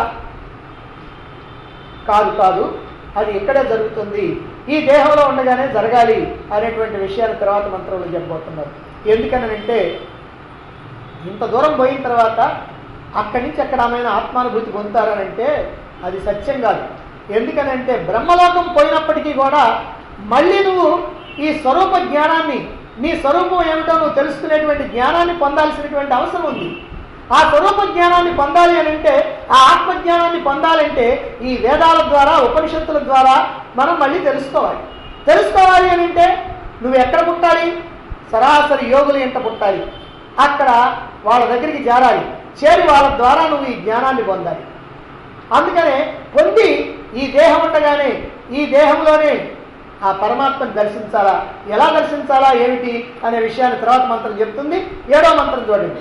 కాదు కాదు అది ఇక్కడే జరుగుతుంది ఈ దేహంలో ఉండగానే జరగాలి అనేటువంటి విషయాన్ని తర్వాత మంత్రంలో చెప్పబోతున్నారు ఎందుకనంటే ఇంత దూరం పోయిన తర్వాత అక్కడి నుంచి ఎక్కడ ఆమె ఆత్మానుభూతి పొందుతారనంటే అది సత్యం కాదు ఎందుకనంటే బ్రహ్మలోకం పోయినప్పటికీ కూడా మళ్ళీ నువ్వు ఈ స్వరూప జ్ఞానాన్ని నీ స్వరూపం ఏమిటో నువ్వు తెలుసుకునేటువంటి జ్ఞానాన్ని పొందాల్సినటువంటి అవసరం ఉంది ఆ స్వరూప జ్ఞానాన్ని పొందాలి అని అంటే ఆ ఆత్మజ్ఞానాన్ని పొందాలంటే ఈ వేదాల ద్వారా ఉపనిషత్తుల ద్వారా మనం మళ్ళీ తెలుసుకోవాలి తెలుసుకోవాలి అని అంటే నువ్వు ఎక్కడ పుట్టాలి సరాసరి యోగులు ఎంట పుట్టాలి అక్కడ వాళ్ళ దగ్గరికి చేరాలి చేరి వాళ్ళ ద్వారా నువ్వు ఈ జ్ఞానాన్ని పొందాలి అందుకనే పొంది ఈ దేహం ఉండగానే ఈ దేహంలోనే ఆ పరమాత్మను దర్శించాలా ఎలా దర్శించాలా ఏమిటి అనే విషయాన్ని తర్వాత మంత్రం చెప్తుంది ఏడో మంత్రం చూడండి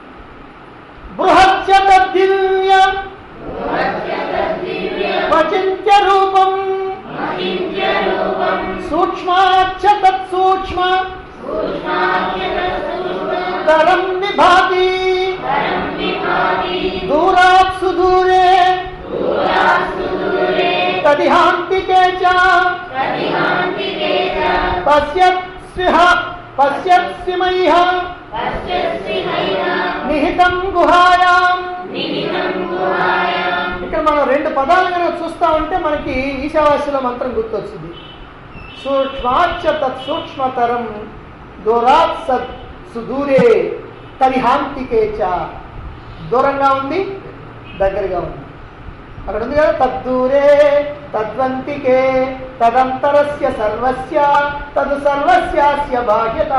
బృహత్యత దివ్య వచింత్య రూపం సూక్ష్మాచ తత్సూక్ష్మ తరం విభాతి దూరాత్ సుదూరే తదిహాంతికే చ పశ్యత్స్విహ పశ్యత్స్విమైహ నిహితం గుహాయాం ఇక్కడ మనం రెండు పదాలు కనుక చూస్తా ఉంటే మనకి ఈశావాస్యలో మంత్రం గుర్తొచ్చింది సూక్ష్మాచ తత్ సూక్ష్మతరం దూరాత్ సత్ సుదూరే తరిహాంతికే చ దూరంగా ఉంది దగ్గరగా ఉంది అక్కడ ఉంది కదా తద్దూరే తద్వంతికే తదంతరస్య సర్వస్య తదు సర్వస్యాస్య బాహ్యత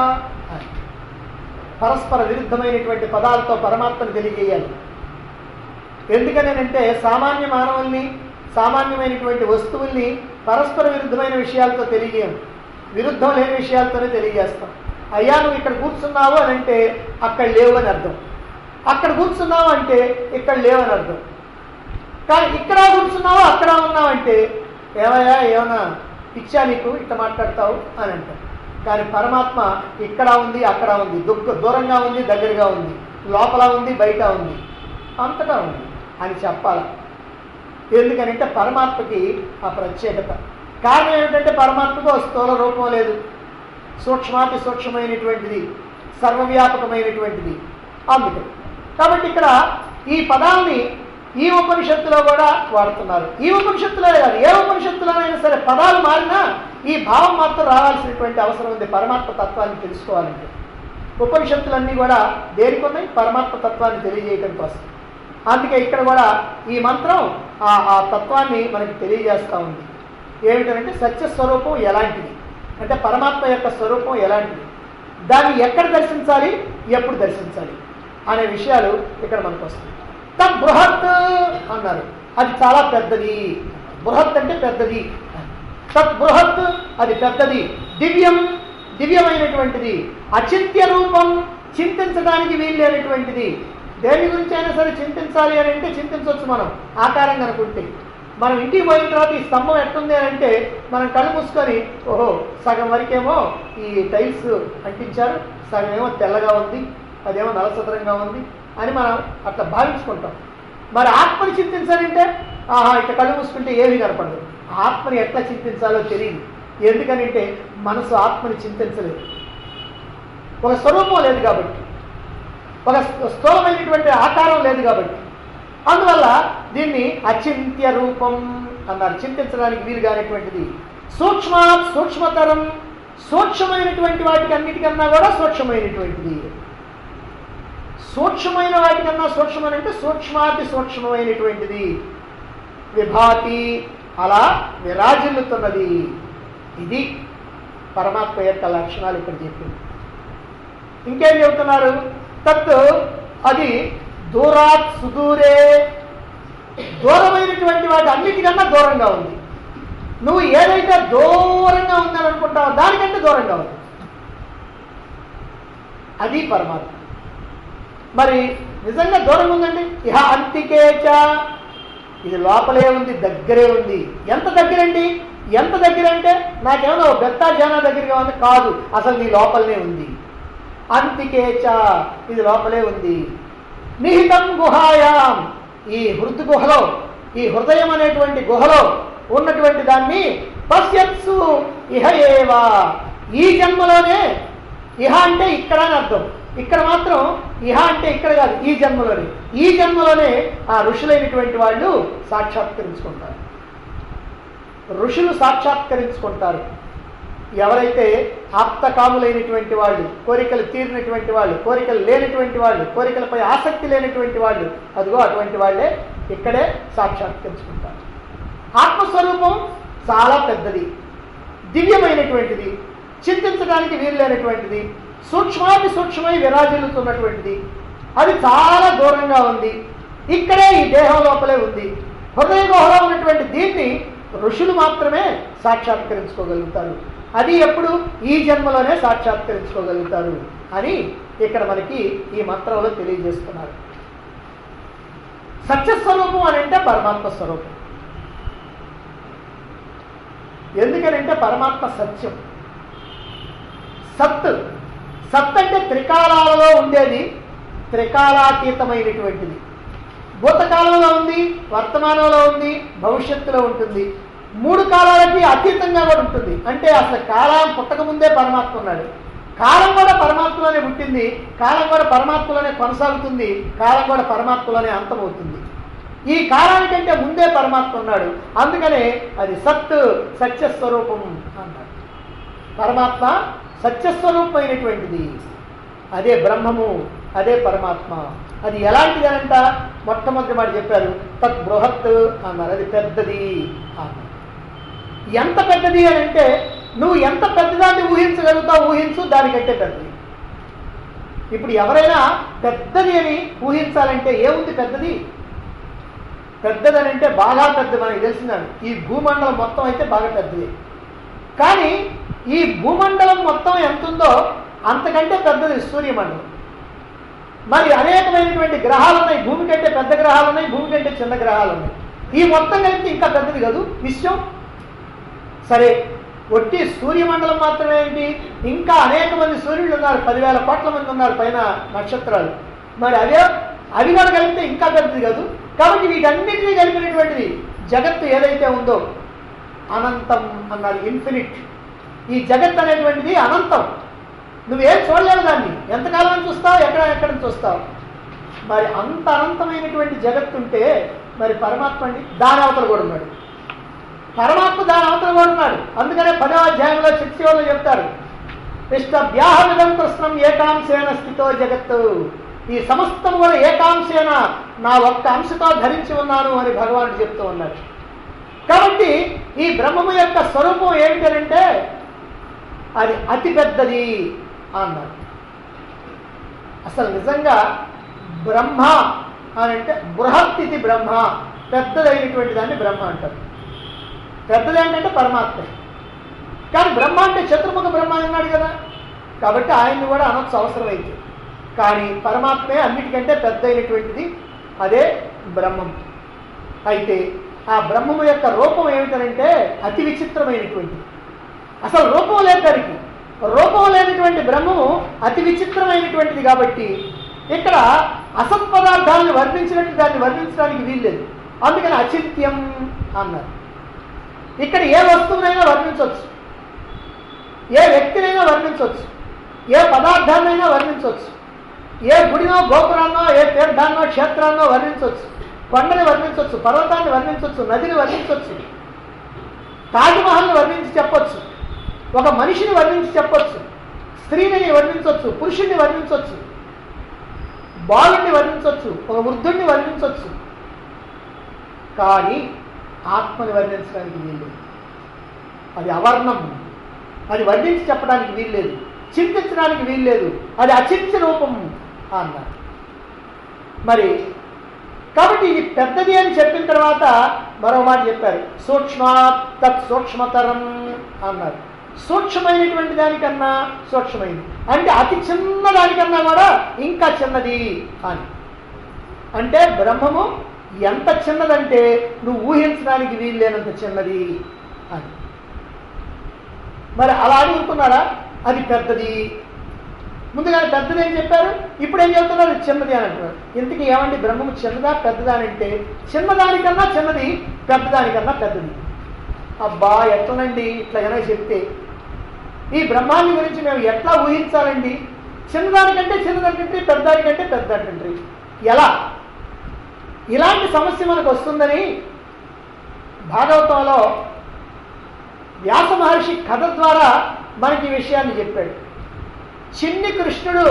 పరస్పర విరుద్ధమైనటువంటి పదాలతో పరమాత్మను తెలియజేయాలి ఎందుకనేనంటే సామాన్య మానవుల్ని సామాన్యమైనటువంటి వస్తువుల్ని పరస్పర విరుద్ధమైన విషయాలతో తెలియజేయం విరుద్ధం లేని విషయాలతోనే తెలియజేస్తాం అయ్యా నువ్వు ఇక్కడ కూర్చున్నావు అని అంటే అక్కడ లేవు అని అర్థం అక్కడ కూర్చున్నావు అంటే ఇక్కడ లేవు అని అర్థం కానీ ఇక్కడ కూర్చున్నావు అక్కడ ఉన్నావు అంటే ఏమయ్యా ఏమన్నా పిచ్చా నీకు ఇట్లా మాట్లాడతావు అని అంటారు కానీ పరమాత్మ ఇక్కడ ఉంది అక్కడ ఉంది దుఃఖ దూరంగా ఉంది దగ్గరగా ఉంది లోపల ఉంది బయట ఉంది అంతటా ఉంది అని చెప్పాలి ఎందుకనంటే పరమాత్మకి ఆ ప్రత్యేకత కారణం ఏమిటంటే పరమాత్మకు ఆ స్థూల రూపం లేదు సూక్ష్మాతి సూక్ష్మమైనటువంటిది సర్వవ్యాపకమైనటువంటిది అందుకని కాబట్టి ఇక్కడ ఈ పదాలని ఈ ఉపనిషత్తులో కూడా వాడుతున్నారు ఈ ఉపనిషత్తులో కాదు ఏ ఉపనిషత్తులోనైనా సరే పదాలు మారినా ఈ భావం మాత్రం రావాల్సినటువంటి అవసరం ఉంది పరమాత్మ తత్వాన్ని తెలుసుకోవాలంటే ఉపనిషత్తులన్నీ కూడా దేనికి ఉన్నాయి పరమాత్మ తత్వాన్ని తెలియజేయడం కోసం అందుకే ఇక్కడ కూడా ఈ మంత్రం ఆ ఆ తత్వాన్ని మనకి తెలియజేస్తూ ఉంది ఏమిటంటే సత్యస్వరూపం ఎలాంటిది అంటే పరమాత్మ యొక్క స్వరూపం ఎలాంటిది దాన్ని ఎక్కడ దర్శించాలి ఎప్పుడు దర్శించాలి అనే విషయాలు ఇక్కడ మనకు వస్తాయి తద్ బృహత్ అన్నారు అది చాలా పెద్దది బృహత్ అంటే పెద్దది తత్ బృహత్ అది పెద్దది దివ్యం దివ్యమైనటువంటిది అచింత్య రూపం చింతించడానికి వీల్లేనటువంటిది దేని గురించి అయినా సరే చింతించాలి అని అంటే చింతించవచ్చు మనం ఆకారంగా అనుకుంటే మనం ఇంటికి పోయిన తర్వాత ఈ స్తంభం ఎట్టుంది అని అంటే మనం కళ్ళు మూసుకొని ఓహో సగం వరకేమో ఈ టైల్స్ అంటించారు సగం ఏమో తెల్లగా ఉంది అదేమో నలసదరంగా ఉంది అని మనం అట్లా భావించుకుంటాం మరి ఆత్మని చింతించాలంటే ఆహా ఇట్లా కళ్ళు మూసుకుంటే ఏమీ కనపడదు ఆత్మని ఎట్లా చింతించాలో తెలియదు ఎందుకనంటే మనసు ఆత్మని చింతించలేదు ఒక స్వరూపం లేదు కాబట్టి ఒక స్థూలమైనటువంటి ఆకారం లేదు కాబట్టి అందువల్ల దీన్ని అచింత్య రూపం అన్నారు చింతించడానికి వీలు కానిటువంటిది సూక్ష్మ సూక్ష్మతరం సూక్ష్మమైనటువంటి వాటికి అన్నిటికన్నా కూడా సూక్ష్మమైనటువంటిది సూక్ష్మమైన వాటికన్నా సూక్ష్మం అంటే సూక్ష్మాతి సూక్ష్మమైనటువంటిది విభాతి అలా విరాజిల్లుతున్నది ఇది పరమాత్మ యొక్క లక్షణాలు ఇక్కడ చెప్పింది ఇంకేం చెబుతున్నారు తత్ అది దూరాత్ సుదూరే దూరమైనటువంటి వాటి అన్నిటికన్నా దూరంగా ఉంది నువ్వు ఏదైతే దూరంగా ఉందని అనుకుంటావో దానికంటే దూరంగా ఉంది అది పరమాత్మ మరి నిజంగా దూరంగా ఉందండి ఇహ అంతికేచ ఇది లోపలే ఉంది దగ్గరే ఉంది ఎంత దగ్గరండి ఎంత దగ్గర అంటే నాకేమో బెత్తా జానా దగ్గరగా ఉంది కాదు అసలు నీ లోపలనే ఉంది అంతికేచ ఇది లోపలే ఉంది నిహితం గుహాయాం ఈ హృదయ గుహలో ఈ హృదయం అనేటువంటి గుహలో ఉన్నటువంటి దాన్ని పశ్యత్సు ఇహ ఏవా ఈ జన్మలోనే ఇహ అంటే ఇక్కడ అని అర్థం ఇక్కడ మాత్రం ఇహ అంటే ఇక్కడ కాదు ఈ జన్మలోనే ఈ జన్మలోనే ఆ ఋషులైనటువంటి వాళ్ళు సాక్షాత్కరించుకుంటారు ఋషులు సాక్షాత్కరించుకుంటారు ఎవరైతే ఆప్తకాములైనటువంటి వాళ్ళు కోరికలు తీరినటువంటి వాళ్ళు కోరికలు లేనటువంటి వాళ్ళు కోరికలపై ఆసక్తి లేనటువంటి వాళ్ళు అదిగో అటువంటి వాళ్ళే ఇక్కడే సాక్షాత్కరించుకుంటారు ఆత్మస్వరూపం చాలా పెద్దది దివ్యమైనటువంటిది చింతించడానికి వీల్లేనటువంటిది సూక్ష్మాతి సూక్ష్మై విరాజిల్లుతున్నటువంటిది అది చాలా దూరంగా ఉంది ఇక్కడే ఈ దేహం లోపలే ఉంది హృదయ గుహలో ఉన్నటువంటి దీన్ని ఋషులు మాత్రమే సాక్షాత్కరించుకోగలుగుతారు అది ఎప్పుడు ఈ జన్మలోనే సాక్షాత్కరించుకోగలుగుతారు అని ఇక్కడ మనకి ఈ మంత్రంలో తెలియజేస్తున్నారు సత్యస్వరూపం అని అంటే పరమాత్మ స్వరూపం ఎందుకనంటే పరమాత్మ సత్యం సత్ సత్ అంటే త్రికాలాలలో ఉండేది త్రికాలాతీతమైనటువంటిది భూతకాలంలో ఉంది వర్తమానంలో ఉంది భవిష్యత్తులో ఉంటుంది మూడు కాలాలకి అతీతంగా కూడా ఉంటుంది అంటే అసలు కాలం పుట్టక ముందే పరమాత్మ ఉన్నాడు కాలం కూడా పరమాత్మలోనే పుట్టింది కాలం కూడా పరమాత్మలోనే కొనసాగుతుంది కాలం కూడా పరమాత్మలోనే అంతమవుతుంది ఈ కాలానికంటే ముందే పరమాత్మ ఉన్నాడు అందుకనే అది సత్ సత్యస్వరూపం అన్నాడు పరమాత్మ సత్యస్వరూపమైనటువంటిది అదే బ్రహ్మము అదే పరమాత్మ అది ఎలాంటిది అనంట మొట్టమొదటి మాట చెప్పారు తత్ బృహత్ అన్నారు అది పెద్దది అన్నారు ఎంత పెద్దది అని అంటే నువ్వు ఎంత పెద్దదాన్ని ఊహించగలుగుతావు ఊహించు దానికంటే పెద్దది ఇప్పుడు ఎవరైనా పెద్దది అని ఊహించాలంటే ఏముంది పెద్దది పెద్దదని అంటే బాగా పెద్ద మనకి తెలిసిందండి ఈ భూమండలం మొత్తం అయితే బాగా పెద్దది కానీ ఈ భూమండలం మొత్తం ఎంత ఉందో అంతకంటే పెద్దది సూర్యమండలం మరి అనేకమైనటువంటి గ్రహాలు ఉన్నాయి భూమి కంటే పెద్ద గ్రహాలు ఉన్నాయి భూమి కంటే చిన్న గ్రహాలు ఉన్నాయి ఈ మొత్తం కలిపితే ఇంకా పెద్దది కాదు విశ్వం సరే ఒట్టి సూర్యమండలం మాత్రమే ఏంటి ఇంకా అనేక మంది సూర్యులు ఉన్నారు పదివేల కోట్ల మంది ఉన్నారు పైన నక్షత్రాలు మరి అదే అవి కూడా కలిపితే ఇంకా పెద్దది కాదు కాబట్టి వీటన్నిటినీ కలిపినటువంటిది జగత్తు ఏదైతే ఉందో అనంతం అన్నారు ఇన్ఫినిట్ ఈ జగత్ అనేటువంటిది అనంతం నువ్వేం చూడలేవు దాన్ని ఎంతకాలం చూస్తావు ఎక్కడ ఎక్కడ చూస్తావు మరి అంత అనంతమైనటువంటి జగత్తు ఉంటే మరి పరమాత్మ అండి దాని అవతల కూడా ఉన్నాడు పరమాత్మ దాని అవతల కూడా ఉన్నాడు అందుకనే పదవ అధ్యాయంలో శిక్షలో చెప్తారు ఇష్ట వ్యాహవిధం కృష్ణం ఏకాంశేన స్థితో జగత్తు ఈ సమస్తం కూడా ఏకాంశేన నా ఒక్క అంశతో ధరించి ఉన్నాను అని భగవానుడు చెప్తూ ఉన్నాడు కాబట్టి ఈ బ్రహ్మము యొక్క స్వరూపం ఏమిటనంటే అది అతి పెద్దది అన్నారు అసలు నిజంగా బ్రహ్మ అని అంటే బృహత్ ఇది బ్రహ్మ పెద్దదైనటువంటి దాన్ని బ్రహ్మ అంటారు పెద్దది ఏంటంటే పరమాత్మ కానీ బ్రహ్మ అంటే చతుర్ముఖ బ్రహ్మ అన్నాడు కదా కాబట్టి ఆయన్ని కూడా అనొచ్చు అవసరమైంది కానీ పరమాత్మే అన్నిటికంటే పెద్ద అయినటువంటిది అదే బ్రహ్మం అయితే ఆ బ్రహ్మము యొక్క రూపం ఏమిటనంటే అతి విచిత్రమైనటువంటిది అసలు రూపం లేదు దానికి రూపం లేనటువంటి బ్రహ్మము అతి విచిత్రమైనటువంటిది కాబట్టి ఇక్కడ అసత్ పదార్థాలను వర్ణించినట్టు దాన్ని వర్ణించడానికి వీల్లేదు అందుకని అచిత్యం అన్నారు ఇక్కడ ఏ వస్తువునైనా వర్ణించవచ్చు ఏ వ్యక్తినైనా వర్ణించవచ్చు ఏ పదార్థాన్నైనా వర్ణించవచ్చు ఏ గుడినో గోపురాన్నో ఏ తీర్థాన్నో క్షేత్రాన్నో వర్ణించవచ్చు కొండని వర్ణించవచ్చు పర్వతాన్ని వర్ణించవచ్చు నదిని వర్ణించవచ్చు తాజ్మహల్ని వర్ణించి చెప్పొచ్చు ఒక మనిషిని వర్ణించి చెప్పొచ్చు స్త్రీని వర్ణించవచ్చు పురుషుణ్ణి వర్ణించవచ్చు బాలుణ్ణి వర్ణించవచ్చు ఒక వృద్ధుణ్ణి వర్ణించవచ్చు కానీ ఆత్మని వర్ణించడానికి వీల్లేదు అది అవర్ణం అది వర్ణించి చెప్పడానికి వీల్లేదు చింతించడానికి వీల్లేదు అది అచింత్య రూపం అన్నారు మరి కాబట్టి ఇది పెద్దది అని చెప్పిన తర్వాత మరో మాట చెప్పారు సూక్ష్మాత్ తత్ సూక్ష్మతరం అన్నారు సూక్ష్మమైనటువంటి దానికన్నా సూక్ష్మమైంది అంటే అతి చిన్న దానికన్నా కూడా ఇంకా చిన్నది అని అంటే బ్రహ్మము ఎంత చిన్నదంటే నువ్వు ఊహించడానికి వీల్లేనంత చిన్నది అని మరి అలా అనుకున్నారా అది పెద్దది ముందుగా పెద్దది అని చెప్పారు ఇప్పుడు ఏం చెప్తున్నారు చిన్నది అని అంటున్నారు ఇంతకీ ఏమండి బ్రహ్మము చిన్నదా పెద్దదా అని అంటే చిన్నదానికన్నా చిన్నది పెద్దదానికన్నా పెద్దది అబ్బా ఎట్లనండి ఇట్లా ఏమైనా చెప్తే ఈ బ్రహ్మాండం గురించి మేము ఎట్లా ఊహించాలండి చిన్నదానికంటే చిన్నదానికంటే పెద్దదానికంటే పెద్ద అంటుండ్రి ఎలా ఇలాంటి సమస్య మనకు వస్తుందని భాగవతంలో వ్యాస మహర్షి కథ ద్వారా మనకి ఈ విషయాన్ని చెప్పాడు చిన్ని కృష్ణుడు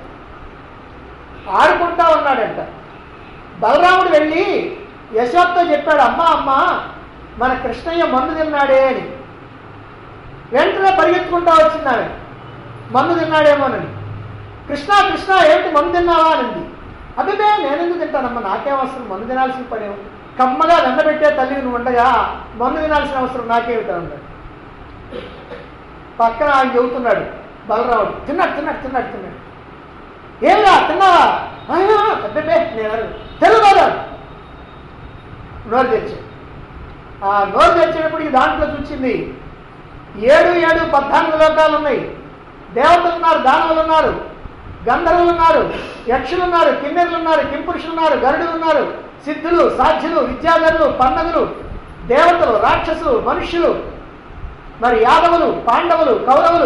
ఆడుకుంటా ఉన్నాడంట బలరాముడు వెళ్ళి యశోత్తో చెప్పాడు అమ్మా అమ్మా మన కృష్ణయ్య మందు తిన్నాడే అని వెంటనే పరిగెత్తుకుంటా వచ్చింది ఆమె మందు తిన్నాడేమోనని కృష్ణ కృష్ణ ఏమిటి మందు తిన్నావా అనింది అభిమే నేనెందుకు తింటానమ్మా నాకేం అవసరం మందు తినాల్సిన పనేం కమ్మగా వెన్నబెట్టే తల్లి నువ్వు ఉండగా మందు తినాల్సిన అవసరం నాకేమిటా ఉన్నాడు పక్కన ఆయన చెబుతున్నాడు బలరాముడు తిన్నాడు తిన్నాడు తిన్నాడు తిన్నాడు ఏమిరా తిన్నావా అబ్బే నేను తెలుగు నోరు తెచ్చాడు ఆ నోరు తెచ్చేటప్పటికి దాంట్లో చూసింది ఏడు ఏడు పద్నాలుగు లోకాలు ఉన్నాయి దేవతలు ఉన్నారు దానవులు ఉన్నారు గంధర్వులు ఉన్నారు యక్షులు ఉన్నారు కిన్నెరులు ఉన్నారు కింపురుషులు ఉన్నారు గరుడులు ఉన్నారు సిద్ధులు సాధ్యులు విద్యాధరులు పన్నగులు దేవతలు రాక్షసులు మనుష్యులు మరి యాదవులు పాండవులు కౌరవులు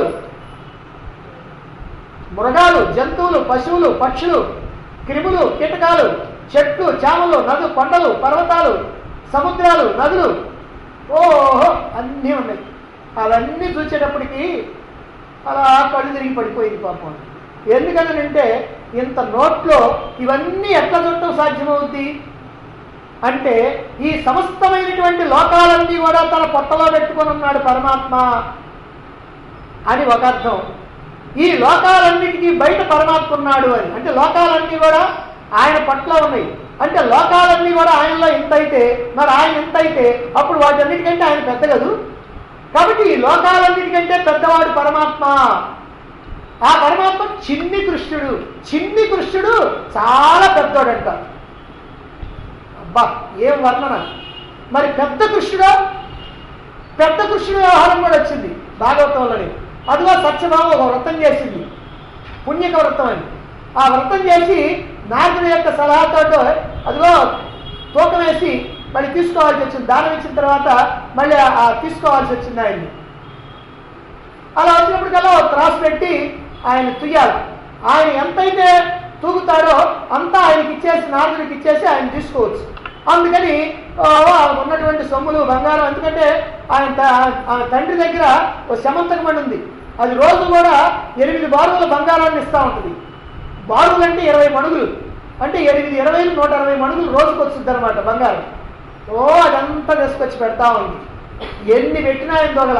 మృగాలు జంతువులు పశువులు పక్షులు క్రిములు కీటకాలు చెట్లు చేమలు నదు కొండలు పర్వతాలు సముద్రాలు నదులు ఓహో అన్నీ ఉన్నాయి అవన్నీ చూసేటప్పటికి అలా కళ్ళు తిరిగి పడిపోయింది పాపం ఎందుకనంటే ఇంత నోట్లో ఇవన్నీ ఎట్లా చుట్టం సాధ్యమవుద్ది అంటే ఈ సమస్తమైనటువంటి లోకాలన్నీ కూడా తన పొట్టలో పెట్టుకొని ఉన్నాడు పరమాత్మ అని ఒక అర్థం ఈ లోకాలన్నిటికీ బయట పరమాత్మ ఉన్నాడు అని అంటే లోకాలన్నీ కూడా ఆయన పట్ల ఉన్నాయి అంటే లోకాలన్నీ కూడా ఆయనలో ఇంత అయితే మరి ఆయన ఇంత అయితే అప్పుడు వాటన్నిటికంటే ఆయన పెద్ద కదూ కాబట్టి ఈ లోకాలన్నిటికంటే పెద్దవాడు పరమాత్మ ఆ పరమాత్మ చిన్ని కృష్ణుడు చిన్ని కృష్ణుడు చాలా పెద్దోడంట అబ్బా ఏం వర్ణన మరి పెద్ద కృష్ణుడా పెద్ద కృష్ణుడు వ్యవహారం కూడా వచ్చింది భాగవతంలోని అదిగో సత్యభామ ఒక వ్రతం చేసింది పుణ్యక వ్రతం అని ఆ వ్రతం చేసి నారదుని యొక్క సలహాతో అదిగో తూకం వేసి మళ్ళీ తీసుకోవాల్సి వచ్చింది దానం ఇచ్చిన తర్వాత మళ్ళీ ఆ- ఆ తీసుకోవాల్సి వచ్చింది ఆయన్ని అలా వచ్చినప్పటికల్లా ఒక త్రాసు పెట్టి ఆయన తుయ్యాలి ఆయన ఎంతైతే తూగుతాడో అంతా ఆయనకి ఇచ్చేసి నారదుడికి ఇచ్చేసి ఆయన తీసుకోవచ్చు అందుకని ఆ, ఆయనకు ఉన్నటువంటి సొమ్ములు బంగారం ఎందుకంటే ఆయన త- ఆయన తండ్రి దగ్గర ఒక శమంతకమణి ఉంది అది రోజు కూడా ఎనిమిది బారుల బంగారాన్ని ఇస్తూ ఉంటుంది బారులు అంటే ఇరవై మణుగులు అంటే ఎనిమిది ఇరవై నూట అరవై మణుగులు రోజుకు వచ్చింది అనమాట బంగారం ఓ అదంతా తీసుకొచ్చి పెడతా ఉంది ఎన్ని పెట్టినా ఆయన దొగల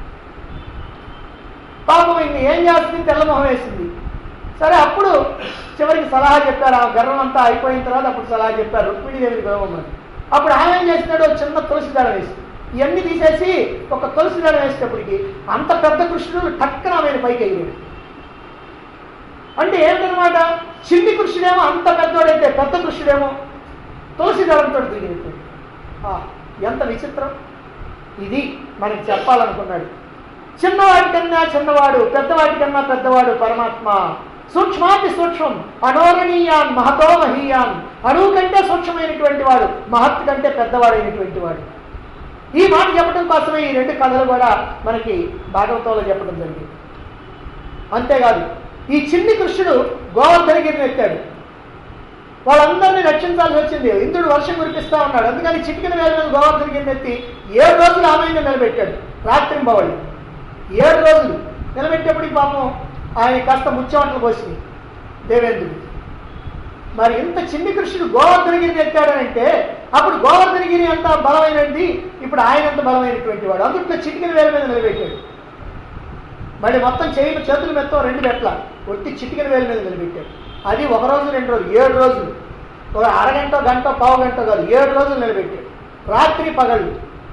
పాపం ఇంక ఏం చేస్తుంది తెల్లమొహం వేసింది సరే అప్పుడు చివరికి సలహా చెప్పారు ఆ గర్వం అంతా అయిపోయిన తర్వాత అప్పుడు సలహా చెప్పారు రుక్మిణీదేవి గర్వమని అప్పుడు ఆమె ఏం చేసినాడు ఒక చిన్న తులసి దళం వేసి ఇవన్నీ తీసేసి ఒక తులసి దళం వేసేటప్పటికి అంత పెద్ద కృష్ణుడు టక్కన ఆమెను పైకి ఎగిరాడు అంటే ఏమిటనమాట చిన్ని కృష్ణుడేమో అంత పెద్దోడైతే పెద్ద కృష్ణుడేమో తులసి దళంతో దిగినట్టు ఎంత విచిత్రం ఇది మనకి చెప్పాలనుకున్నాడు చిన్నవాడి కన్నా చిన్నవాడు పెద్దవాడి కన్నా పెద్దవాడు పరమాత్మ సూక్ష్మాతి సూక్ష్మం అనోరణీయాన్ మహతో మహీయాన్ అణువు కంటే సూక్ష్మమైనటువంటి వాడు మహత్ కంటే పెద్దవాడైనటువంటి వాడు ఈ మాట చెప్పడం కోసమే ఈ రెండు కథలు కూడా మనకి భాగవతంలో చెప్పడం జరిగింది అంతేకాదు ఈ చిన్ని కృష్ణుడు గోవర్ధనగిరిని ఎత్తాడు వాళ్ళందరినీ రక్షించాల్సి వచ్చింది ఇంద్రుడు వర్షం కురిపిస్తా ఉన్నాడు అందుకని చిటికిన వేల మీద గోవర్ధనగిరిని ఎత్తి ఏడు రోజులు ఆమెను నిలబెట్టాడు రాత్రింబవళ్ళు ఏడు రోజులు నిలబెట్టేప్పటికి పాపం ఆయన కాస్త ముచ్చమట్లు పోసింది దేవేంద్రుడు మరి ఇంత చిన్ని కృష్ణుడు గోవర్ధనగిరిని ఎత్తాడనంటే అప్పుడు గోవర్ధనగిరి అంత బలమైనది ఇప్పుడు ఆయన అంత బలమైనటువంటి వాడు అందుట్లో చిటికిన వేల మీద నిలబెట్టాడు మళ్ళీ మొత్తం చేయి చేతులు మెత్తం రెండు మెట్ల ఒట్టి చిటికిన వేల మీద నిలబెట్టాడు అది ఒక రోజు రెండు రోజులు ఏడు రోజులు ఒక అరగంట గంట పావు గంట కాదు ఏడు రోజులు నిలబెట్టాడు రాత్రి పగళ్ళు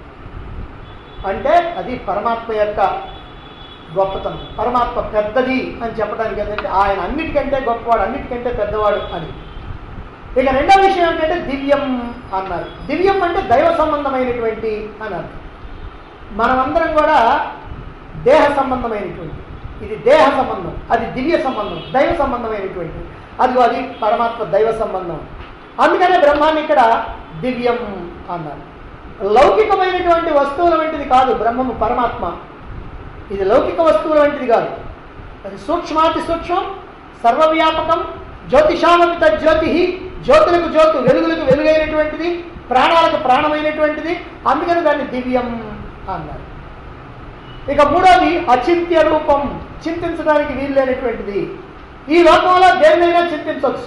అంటే అది పరమాత్మ యొక్క గొప్పతనం పరమాత్మ పెద్దది అని చెప్పడానికి ఏంటంటే ఆయన అన్నిటికంటే గొప్పవాడు అన్నిటికంటే పెద్దవాడు అని ఇక రెండో విషయం ఏంటంటే దివ్యం అన్నారు దివ్యం అంటే దైవ సంబంధమైనటువంటి అన్నారు మనమందరం కూడా దేహ సంబంధమైనటువంటి ఇది దేహ సంబంధం అది దివ్య సంబంధం దైవ సంబంధమైనటువంటి అది అది పరమాత్మ దైవ సంబంధం అందుకనే బ్రహ్మాన్ని ఇక్కడ దివ్యం అన్నారు లౌకికమైనటువంటి వస్తువుల వంటిది కాదు బ్రహ్మము పరమాత్మ ఇది లౌకిక వస్తువుల వంటిది కాదు అది సూక్ష్మాతి సూక్ష్మం సర్వవ్యాపకం జ్యోతిషామపి తజ్యోతి జ్యోతులకు జ్యోతు వెలుగులకు వెలుగైనటువంటిది ప్రాణాలకు ప్రాణమైనటువంటిది అందుకని దాన్ని దివ్యం అన్నారు ఇక మూడోది అచింత్య రూపం చింతించడానికి వీల్లేనటువంటిది ఈ లోకంలో దేన్నైనా చింతించవచ్చు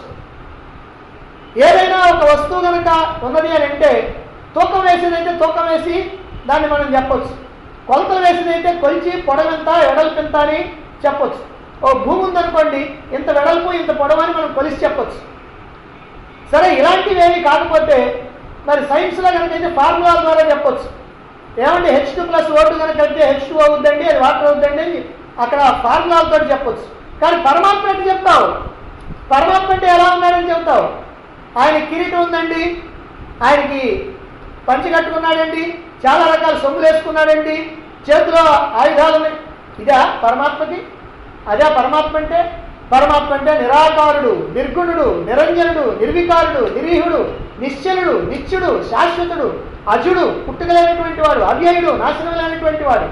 ఏదైనా ఒక వస్తువు కనుక ఉన్నది అని అంటే తూకం వేసేదైతే తూకం వేసి దాన్ని మనం చెప్పొచ్చు కొలతలు వేసేదైతే కొలిచి పొడవెంత వెడల్పెంత అని చెప్పొచ్చు ఓ భూమి ఉందనుకోండి ఇంత వెడల్పు ఇంత పొడవు అని మనం కొలిసి చెప్పొచ్చు సరే ఇలాంటివి ఏమి కాకపోతే మరి సైన్స్లో కనుకైతే ఫార్ములాల ద్వారా చెప్పొచ్చు ఏమంటే హెచ్ టూ ప్లస్ ఓటు కనుక అయితే హెచ్ టూ అవుద్దండి అది వాటర్ అవుద్దండి అని అక్కడ ఫార్ములాలతో చెప్పొచ్చు కానీ పరమాత్మ అంటే చెప్తావు పరమాత్మ అంటే ఎలా ఉన్నాడని చెప్తావు ఆయన కిరీటం ఉందండి ఆయనకి పంచి కట్టుకున్నాడండి చాలా రకాల సొమ్ములు వేసుకున్నాడండి చేతిలో ఆయుధాలు ఉన్నాయి ఇదా పరమాత్మకి అదే పరమాత్మ అంటే పరమాత్మ అంటే నిరాకారుడు నిర్గుణుడు నిరంజనుడు నిర్వికారుడు నిరీహుడు నిశ్చలుడు నిత్యుడు శాశ్వతుడు అజుడు పుట్టుకలేనటువంటి వాడు అవ్యయుడు నాశనం లేనటువంటి వాడు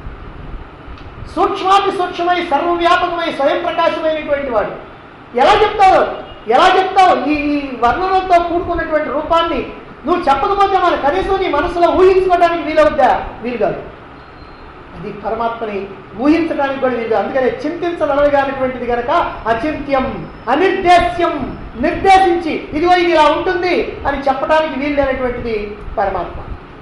సూక్ష్మాతి సూక్ష్మమై సర్వవ్యాపకమై స్వయం ప్రకాశమైనటువంటి వాడు ఎలా చెప్తావు ఎలా చెప్తావు ఈ ఈ వర్ణనలతో కూడుకున్నటువంటి రూపాన్ని నువ్వు చెప్పకపోతే మన కనీసం నీ మనసులో ఊహించుకోవడానికి వీలవుద్దా వీలు కాదు అది పరమాత్మని ఊహించడానికి కూడా వీలు కాదు. అందుకనే చింతించదలగానటువంటిది కనుక అచింత్యం అనిర్దేశ్యం నిర్దేశించి ఇదిగో ఇది ఇలా ఉంటుంది అని చెప్పడానికి వీలు లేనటువంటిది పరమాత్మ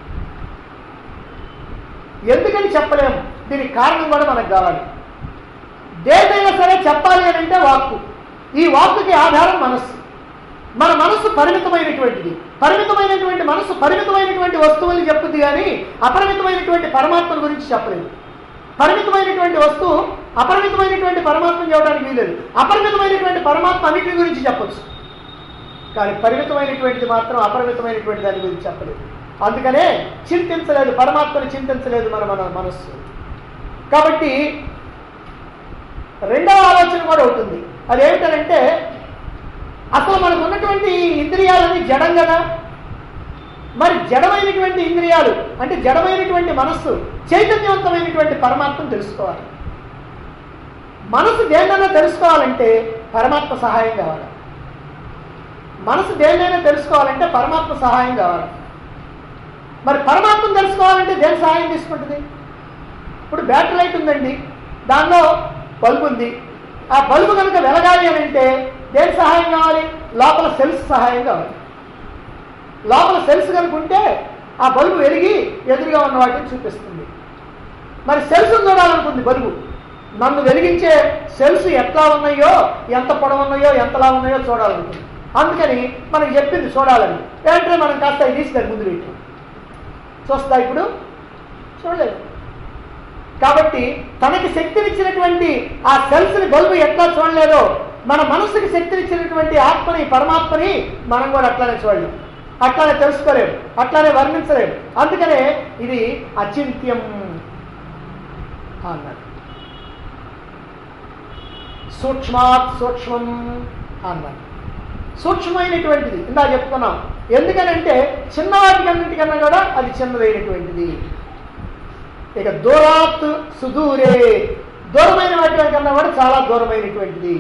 ఎందుకని చెప్పలేము దీనికి కారణం కూడా మనకు కావాలి దేన్నైనా సరే చెప్పాలి అని అంటే వాక్కు ఈ వాక్కుకి ఆధారం మనస్సు మన మనస్సు పరిమితమైనటువంటిది పరిమితమైనటువంటి మనస్సు పరిమితమైనటువంటి వస్తువుల్ని చెప్పుద్ది కానీ అపరిమితమైనటువంటి పరమాత్మ గురించి చెప్పలేదు పరిమితమైనటువంటి వస్తువు అపరిమితమైనటువంటి పరమాత్మను చెప్పడానికి వీలేదు అపరిమితమైనటువంటి పరమాత్మ అన్నిటి గురించి చెప్పొచ్చు కానీ పరిమితమైనటువంటిది మాత్రం అపరిమితమైనటువంటి దాని గురించి చెప్పలేదు అందుకనే చింతించలేదు పరమాత్మని చింతించలేదు మన మన మనస్సు కాబట్టి రెండవ ఆలోచన కూడా అవుతుంది అదేమిటనంటే అసలు మనకు ఉన్నటువంటి ఈ ఇంద్రియాలని జడం కదా మరి జడమైనటువంటి ఇంద్రియాలు అంటే జడమైనటువంటి మనస్సు చైతన్యవంతమైనటువంటి పరమాత్మను తెలుసుకోవాలి మనసు దేన్నైనా తెలుసుకోవాలంటే పరమాత్మ సహాయం కావాలి మనసు దేన్నైనా తెలుసుకోవాలంటే పరమాత్మ సహాయం కావాలి మరి పరమాత్మను తెలుసుకోవాలంటే దేని సహాయం తీసుకుంటుంది ఇప్పుడు బ్యాటరీ లైట్ ఉందండి దానిలో బల్బు ఉంది ఆ బల్బు కనుక వెలగాలి అని అంటే దేని సహాయం కావాలి లోపల సెల్స్ సహాయం కావాలి లోపల సెల్స్ కనుక ఉంటే ఆ బల్బు వెలిగి ఎదురుగా ఉన్న వాటిని చూపిస్తుంది మరి సెల్స్ చూడాలనుకుంది బల్బు నన్ను వెలిగించే సెల్స్ ఎట్లా ఉన్నాయో ఎంత పొడవు ఉన్నాయో ఎంతలా ఉన్నాయో చూడాలనుకుంది అందుకని మనకి చెప్పింది చూడాలని వెంటనే మనం కాస్త ఇది తీసి దాని ముందు పెట్టాం చూస్తా ఇప్పుడు చూడలేదు కాబట్టి తనకి శక్తినిచ్చినటువంటి ఆ సెల్స్ని బల్బు ఎట్లా చూడలేదో మన మనసుకి శక్తినిచ్చినటువంటి ఆత్మని పరమాత్మని మనం కూడా అట్లానే చూడలేం అట్లానే తెలుసుకోలేము అట్లానే వర్ణించలేము అందుకనే ఇది అచింత్యం అన్నాడు సూక్ష్మాత్ సూక్ష్మం అన్నాడు సూక్ష్మమైనటువంటిది ఇందా చెప్పుకున్నాం ఎందుకనంటే చిన్నవాటికన్నింటికన్నా కూడా అది చిన్నదైనటువంటిది ఇక దూరాత్ సుదూరే దూరమైన వాటి కన్నా కూడా చాలా దూరమైనటువంటిది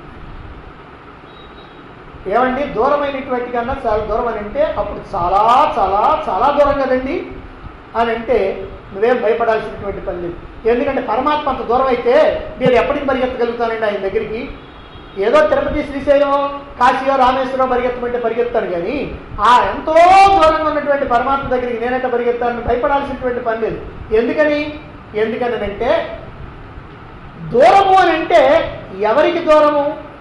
ఏమండి దూరమైనటువంటి కన్నా చాలా దూరం అని అంటే అప్పుడు చాలా చాలా చాలా దూరం కదండి అని అంటే నువ్వేం భయపడాల్సినటువంటి పని లేదు ఎందుకంటే పరమాత్మ అంత దూరం అయితే నేను ఎప్పటికి పరిగెత్తగలుగుతానండి ఆయన దగ్గరికి ఏదో తిరుపతి శ్రీశైలం కాశీయో రామేశ్వరం పరిగెత్తమంటే పరిగెత్తాను కానీ ఆ ఎంతో దూరంగా ఉన్నటువంటి పరమాత్మ దగ్గరికి నేనైతే పరిగెత్తాను భయపడాల్సినటువంటి పని లేదు ఎందుకని ఎందుకని అంటే దూరము అని అంటే ఎవరికి దూరము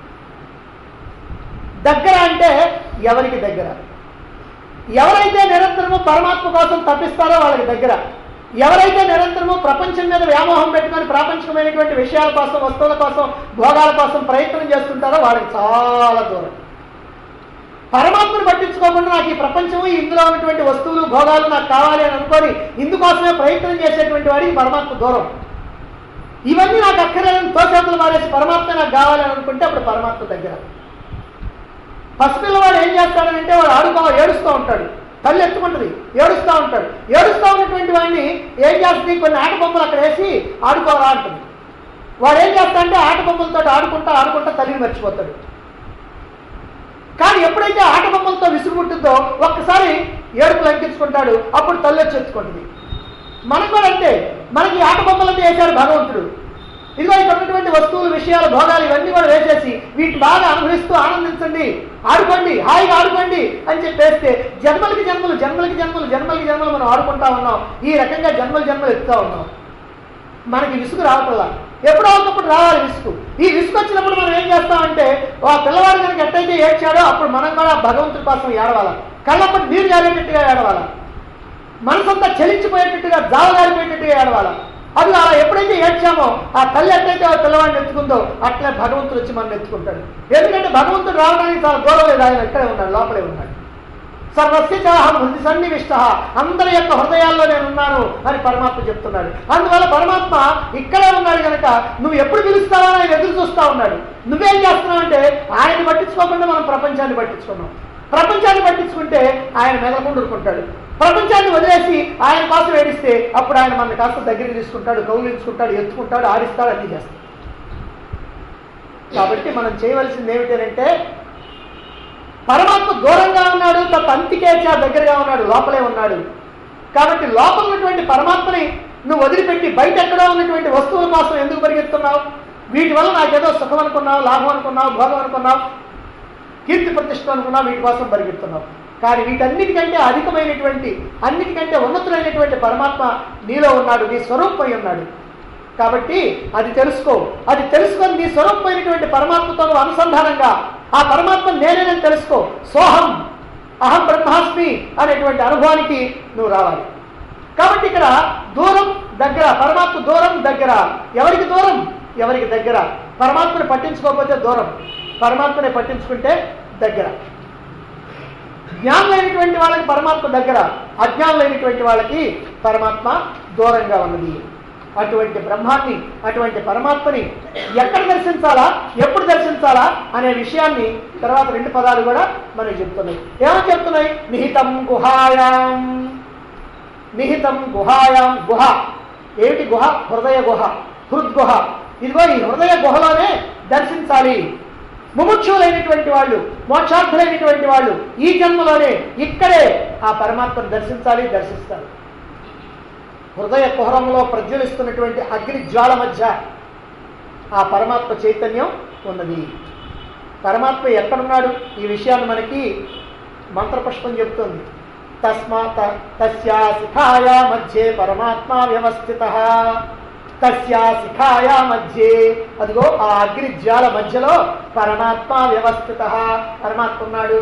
దగ్గర అంటే ఎవరికి దగ్గర ఎవరైతే నిరంతరము పరమాత్మ కోసం తప్పిస్తారో వాళ్ళకి దగ్గర ఎవరైతే నిరంతరము ప్రపంచం మీద వ్యామోహం పెట్టుకొని ప్రాపంచికమైనటువంటి విషయాల కోసం వస్తువుల కోసం భోగాల కోసం ప్రయత్నం చేస్తుంటారో వాళ్ళకి చాలా దూరం పరమాత్మను పట్టించుకోకుండా నాకు ఈ ప్రపంచము ఇందులో ఉన్నటువంటి వస్తువులు భోగాలు నాకు కావాలి అని అనుకొని ఇందుకోసమే ప్రయత్నం చేసేటువంటి వాడికి పరమాత్మ దూరం ఇవన్నీ నాకు అక్కర్లేదని తోచేతులు మారేసి పరమాత్మ నాకు కావాలి అని అనుకుంటే అప్పుడు పరమాత్మ దగ్గర పసిపిల్లవాడు ఏం చేస్తాడనంటే వాడు ఆడుకో ఏడుస్తూ ఉంటాడు తల్లి ఎత్తుకుంటుంది ఏడుస్తూ ఉంటాడు ఏడుస్తూ ఉన్నటువంటి వాడిని ఏం చేస్తుంది కొన్ని ఆట బొమ్మలు అక్కడ వేసి ఆడుకోరా అంటుంది వాడు ఏం చేస్తాడంటే ఆట బొమ్మలతో ఆడుకుంటా ఆడుకుంటా తల్లిని మర్చిపోతాడు కానీ ఎప్పుడైతే ఆట బొమ్మలతో విసుగుపుట్టిందో ఒక్కసారి ఏడుపు లంకించుకుంటాడు అప్పుడు తల్లి వచ్చి ఎత్తుకుంటుంది మనకు కూడా అంతే మనకి ఆట బొమ్మలతో వేశాడు భగవంతుడు ఇదిగో ఇక్కడ ఉన్నటువంటి వస్తువులు విషయాలు భోగాలు ఇవన్నీ కూడా వేసేసి వీటిని బాగా అనుభవిస్తూ ఆనందించండి ఆడుకోండి హాయిగా ఆడుకోండి అని చెప్పేస్తే జన్మలకి జన్మలు జన్మలకి జన్మలు జన్మలకి జన్మలు మనం ఆడుకుంటా ఉన్నాం ఈ రకంగా జన్మలు జన్మలు ఎత్తుతా ఉన్నాం మనకి విసుగు రావట్లా ఎప్పుడో ఒకప్పుడు రావాలి విసుగు ఈ విసుగు వచ్చినప్పుడు మనం ఏం చేస్తామంటే ఆ పిల్లవాడు కనుక ఎట్టయితే ఏడ్చాడో అప్పుడు మనం కూడా భగవంతుడి కోసం ఏడవాల కళ్ళప్పటి నీరు జారేటట్టుగా ఏడవాల మనసంతా చలించిపోయేటట్టుగా జావగారిపోయేటట్టుగా ఏడవాల అది అలా ఎప్పుడైతే ఏడ్చామో ఆ తల్లి ఎట్లయితే ఆ పిల్లవాడిని ఎత్తుకుందో అట్లే భగవంతుడు వచ్చి మనం ఎత్తుకుంటాడు ఎందుకంటే భగవంతుడు రావడానికి చాలా దూరం లేదు ఆయన ఇక్కడే ఉన్నాడు లోపలే ఉన్నాడు సర్వస్యచాహం హృది సన్నివిష్ట అందరి యొక్క హృదయాల్లో నేను ఉన్నాను అని పరమాత్మ చెప్తున్నాడు అందువల్ల పరమాత్మ ఇక్కడే ఉన్నాడు కనుక నువ్వు ఎప్పుడు పిలుస్తావా అని ఆయన ఎదురు చూస్తా ఉన్నాడు నువ్వేం చేస్తున్నావు అంటే ఆయన పట్టించుకోకుండా మనం ప్రపంచాన్ని పట్టించుకున్నాం ప్రపంచాన్ని పట్టించుకుంటే ఆయన మెదలకుండా ఊరుకుంటాడు ప్రపంచాన్ని వదిలేసి ఆయన కోసం ఏడిస్తే అప్పుడు ఆయన మన కాస్త దగ్గరికి తీసుకుంటాడు కౌలించుకుంటాడు ఎత్తుకుంటాడు ఆడిస్తాడు అన్నీ చేస్తాడు కాబట్టి మనం చేయవలసింది ఏమిటంటే పరమాత్మ దూరంగా ఉన్నాడు తప్ప అంతికేచ దగ్గరగా ఉన్నాడు లోపలే ఉన్నాడు కాబట్టి లోపల ఉన్నటువంటి పరమాత్మని నువ్వు వదిలిపెట్టి బయట ఎక్కడో ఉన్నటువంటి వస్తువుల కోసం ఎందుకు పరిగెత్తున్నావు వీటి వల్ల నాకేదో సుఖం అనుకున్నావు లాభం అనుకున్నావు భోగం అనుకున్నావు కీర్తి ప్రతిష్ట అనుకున్నావు వీటి కోసం పరిగెత్తున్నావు కానీ వీటన్నిటికంటే అధికమైనటువంటి అన్నిటికంటే ఉన్నతులైనటువంటి పరమాత్మ నీలో ఉన్నాడు నీ స్వరూపమై ఉన్నాడు కాబట్టి అది తెలుసుకో అది తెలుసుకొని నీ స్వరూపమైనటువంటి పరమాత్మతో నువ్వు అనుసంధానంగా ఆ పరమాత్మ నేనేనని తెలుసుకో సోహం అహం బ్రహ్మాస్మి అనేటువంటి అనుభవానికి నువ్వు రావాలి కాబట్టి ఇక్కడ దూరం దగ్గర పరమాత్మ దూరం దగ్గర ఎవరికి దూరం ఎవరికి దగ్గర పరమాత్మని పట్టించుకోకపోతే దూరం పరమాత్మని పట్టించుకుంటే దగ్గర జ్ఞానులైనటువంటి వాళ్ళకి పరమాత్మ దగ్గర అజ్ఞానులైనటువంటి వాళ్ళకి పరమాత్మ దూరంగా ఉన్నది అటువంటి బ్రహ్మాన్ని అటువంటి పరమాత్మని ఎక్కడ దర్శించాలా ఎప్పుడు దర్శించాలా అనే విషయాన్ని తర్వాత రెండు పదాలు కూడా మనకి చెప్తున్నాయి ఏమని చెప్తున్నాయి నిహితం గుహాయాం నిహితం గుహాయాం గుహ ఏమిటి గుహ హృదయ గుహ హృద్గుహ ఇదిగో ఈ హృదయ గుహలోనే దర్శించాలి ముముక్షులైనటువంటి వాళ్ళు మోక్షార్థులైనటువంటి వాళ్ళు ఈ జన్మలోనే ఇక్కడే ఆ పరమాత్మను దర్శించాలి దర్శిస్తారు హృదయ కుహరంలో ప్రజ్వలిస్తున్నటువంటి అగ్ని జ్వాల మధ్య ఆ పరమాత్మ చైతన్యం ఉన్నది పరమాత్మ ఎక్కడున్నాడు ఈ విషయాన్ని మనకి మంత్రపుష్పం చెబుతుంది తస్మాత్ తస్యా శిఖాయా మధ్యే పరమాత్మ వ్యవస్థిత తస్యా శిఖాయా మధ్యే అదిగో ఆ అగ్ని జ్వాల మధ్యలో పరమాత్మ వ్యవస్థిత పరమాత్మ ఉన్నాడు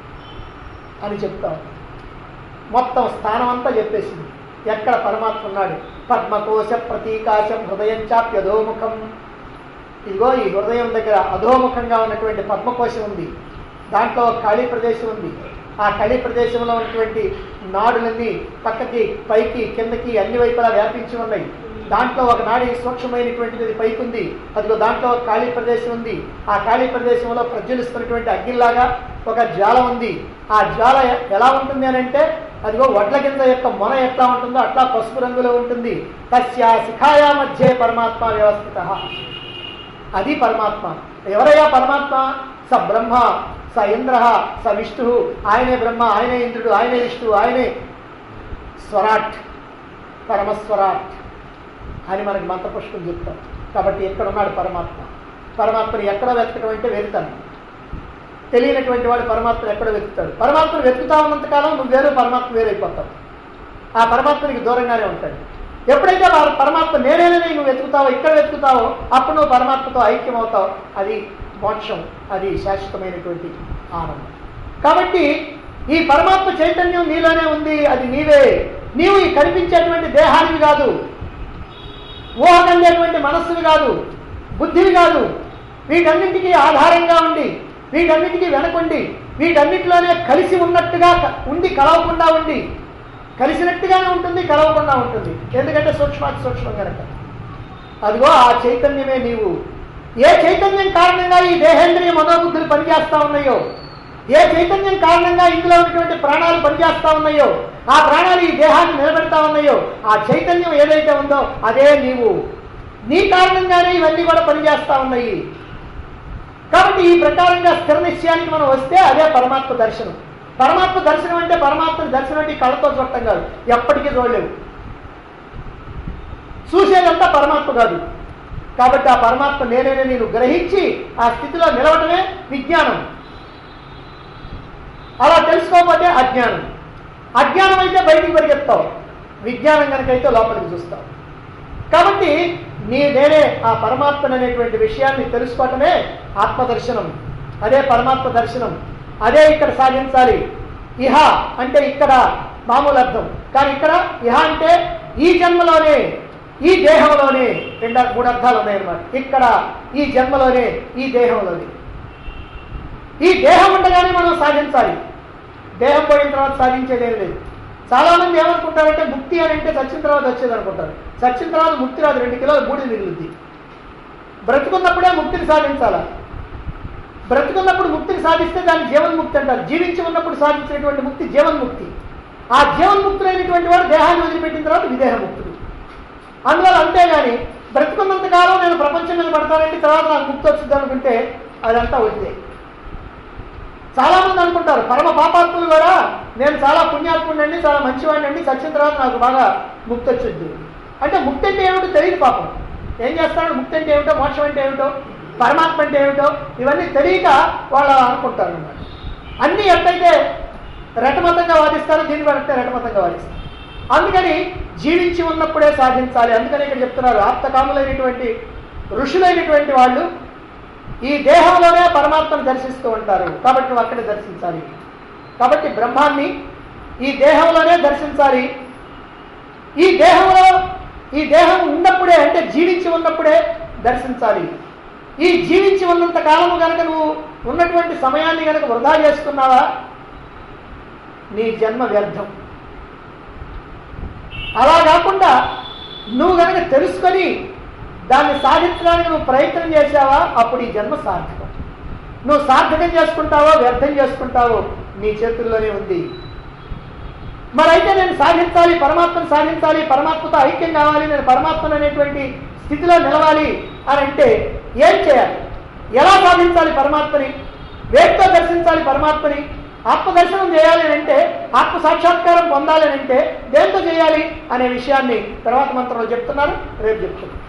అని చెప్తాం మొత్తం స్థానం అంతా చెప్పేసింది ఎక్కడ పరమాత్మ ఉన్నాడు పద్మకోశ ప్రతీకాశం హృదయం చాప్యధోముఖం ఇదిగో ఈ హృదయం దగ్గర అధోముఖంగా ఉన్నటువంటి పద్మకోశం ఉంది దాంట్లో ఒక ఖాళీ ప్రదేశం ఉంది ఆ ఖాళీ ప్రదేశంలో ఉన్నటువంటి నాడులన్నీ పక్కకి పైకి కిందకి అన్ని వైపులా వ్యాపించి ఉన్నాయి దాంట్లో ఒక నాడి సూక్ష్మమైనటువంటిది పైకి ఉంది అదిగో దాంట్లో ఒక ఖాళీ ప్రదేశం ఉంది ఆ ఖాళీ ప్రదేశంలో ప్రజ్వలిస్తున్నటువంటి అగ్నిలాగా ఒక జ్వాల ఉంది ఆ జ్వాల ఎ- ఎలా ఉంటుంది అని అంటే అదిగో వడ్ల కింద యొక్క మొన ఎట్లా ఉంటుందో అట్లా పసుపు రంగులో ఉంటుంది తస్యా శిఖాయా మధ్యే పరమాత్మ వ్యవస్థిత అది పరమాత్మ ఎవరయ్యా పరమాత్మ స బ్రహ్మ స ఇంద్ర స విష్ణు ఆయనే బ్రహ్మ ఆయనే ఇంద్రుడు ఆయనే విష్ణువు ఆయనే స్వరాట్ పరమస్వరాట్ అని మనకి మంత్రపుష్పం చెప్తాం కాబట్టి ఎక్కడ ఉన్నాడు పరమాత్మ పరమాత్మని ఎక్కడ వెతకడం అంటే వెతుతాను తెలియనటువంటి వాడు పరమాత్మను ఎక్కడ వెతుకుతాడు పరమాత్మను వెతుకుతా ఉన్నంతకాలం నువ్వు వేరు పరమాత్మ వేరైపోతావు ఆ పరమాత్మనికి దూరంగానే ఉంటాడు ఎప్పుడైతే ఆ పరమాత్మ నేనేనని నువ్వు వెతుకుతావో ఇక్కడ వెతుకుతావో అప్పుడు నువ్వు పరమాత్మతో ఐక్యం అవుతావు అది మోక్షం అది శాశ్వతమైనటువంటి ఆనందం కాబట్టి ఈ పరమాత్మ చైతన్యం నీలోనే ఉంది అది నీవే నీవు ఈ కనిపించేటువంటి దేహానివి కాదు ఊహకండేటువంటి మనస్సువి కాదు బుద్ధివి కాదు వీటన్నింటికీ ఆధారంగా ఉండి వీటన్నిటికీ వెనకుండి వీటన్నిటిలోనే కలిసి ఉన్నట్టుగా క- ఉండి కలవకుండా ఉండి కలిసినట్టుగానే ఉంటుంది కలవకుండా ఉంటుంది ఎందుకంటే సూక్ష్మాతి సూక్ష్మం కనుక అదిగో ఆ చైతన్యమే నీవు ఏ చైతన్యం కారణంగా ఈ దేహేంద్రియ మనోబుద్ధులు పనిచేస్తా ఉన్నాయో ఏ చైతన్యం కారణంగా ఇందులో ఉన్నటువంటి ప్రాణాలు పనిచేస్తా ఉన్నాయో ఆ ప్రాణాలు ఈ దేహాన్ని నిలబెడతా ఉన్నాయో ఆ చైతన్యం ఏదైతే ఉందో అదే నీవు నీ కారణంగానే ఇవన్నీ కూడా పనిచేస్తా ఉన్నాయి కాబట్టి ఈ ప్రకారంగా స్థిర నిశ్చయానికి మనం వస్తే అదే పరమాత్మ దర్శనం పరమాత్మ దర్శనం అంటే పరమాత్మ దర్శనం అంటే ఈ కళ్ళతో చూడటం కాదు ఎప్పటికీ చూడలేవు చూసేదంతా పరమాత్మ కాదు కాబట్టి ఆ పరమాత్మ నేనేనే నేను గ్రహించి ఆ స్థితిలో నిలవటమే విజ్ఞానం అలా తెలుసుకోకపోతే అజ్ఞానం అజ్ఞానం అయితే బయటికి పరిగెత్తావు విజ్ఞానం కనుకైతే లోపలికి చూస్తావు కాబట్టి నీ నేనే ఆ పరమాత్మ అనేటువంటి విషయాన్ని తెలుసుకోవటమే ఆత్మదర్శనం అదే పరమాత్మ దర్శనం అదే ఇక్కడ సాధించాలి ఇహ అంటే ఇక్కడ మామూలు అర్థం కానీ ఇక్కడ ఇహ అంటే ఈ జన్మలోనే ఈ దేహంలోనే రెండు మూడు అర్థాలు ఉన్నాయన్నమాట ఇక్కడ ఈ జన్మలోనే ఈ దేహంలోనే ఈ దేహం ఉండగానే మనం సాధించాలి దేహం పోయిన తర్వాత సాధించేదేం లేదు చాలా మంది ఏమనుకుంటారంటే ముక్తి అని అంటే చచ్చిన తర్వాత వచ్చేది అనుకుంటారు చచ్చిన తర్వాత ముక్తి రాదు రెండు కిలోల బూడి మిగులుద్ది బ్రతుకున్నప్పుడే ముక్తిని సాధించాలా బ్రతుకున్నప్పుడు ముక్తిని సాధిస్తే దాన్ని జీవన్ముక్తి అంటారు జీవించి ఉన్నప్పుడు సాధించినటువంటి ముక్తి జీవన్ముక్తి ఆ జీవన్ముక్తులైనటువంటి వాడు దేహాన్ని వదిలిపెట్టిన తర్వాత విదేహ ముక్తుడు అందువల్ల అంతేగాని బ్రతుకున్నంత కాలం నేను ప్రపంచం మీద పడతానంటే తర్వాత నాకు ముక్తి వచ్చింది అనుకుంటే అదంతా వదిలే చాలా మంది అనుకుంటారు పరమ పాపాత్ములు కూడా నేను చాలా పుణ్యాత్ముడిని అండి చాలా మంచివాడిని అండి చచ్చిన తర్వాత నాకు బాగా ముక్తి వచ్చింది అంటే ముక్తి అంటే ఏమిటో తెలియదు పాపం ఏం చేస్తాడు ముక్తి అంటే ఏమిటో మోక్షం అంటే ఏమిటో పరమాత్మ అంటే ఏమిటో ఇవన్నీ తెలియక వాళ్ళు అనుకుంటారు అన్నమాట అన్నీ ఎట్లయితే రెటమతంగా వాదిస్తారో దీన్ని బట్టి రెటమతంగా వాదిస్తారు అందుకని జీవించి ఉన్నప్పుడే సాధించాలి అందుకని ఇక్కడ చెప్తున్నారు ఆప్తకాములైనటువంటి ఋషులైనటువంటి వాళ్ళు ఈ దేహంలోనే పరమాత్మను దర్శిస్తూ ఉంటారు కాబట్టి నువ్వు అక్కడే దర్శించాలి కాబట్టి బ్రహ్మాన్ని ఈ దేహంలోనే దర్శించాలి ఈ దేహంలో ఈ దేహం ఉన్నప్పుడే అంటే జీవించి ఉన్నప్పుడే దర్శించాలి ఈ జీవించి ఉన్నంత కాలము కనుక నువ్వు ఉన్నటువంటి సమయాన్ని కనుక వృధా చేస్తున్నావా నీ జన్మ వ్యర్థం అలా కాకుండా నువ్వు కనుక తెలుసుకొని దాన్ని సాధించడానికి నువ్వు ప్రయత్నం చేసావా అప్పుడు ఈ జన్మ సార్థకం నువ్వు సార్థకం చేసుకుంటావో వ్యర్థం చేసుకుంటావో నీ చేతుల్లోనే ఉంది మరైతే నేను సాధించాలి పరమాత్మను సాధించాలి పరమాత్మతో ఐక్యం కావాలి నేను పరమాత్మను అనేటువంటి స్థితిలో నిలవాలి అని అంటే ఏం చేయాలి ఎలా సాధించాలి పరమాత్మని వేటితో దర్శించాలి పరమాత్మని ఆత్మదర్శనం చేయాలి అని అంటే ఆత్మ సాక్షాత్కారం పొందాలి అని అంటే దేంతో చేయాలి అనే విషయాన్ని తర్వాత మంత్రంలో చెప్తున్నారు రేపు చెప్తున్నారు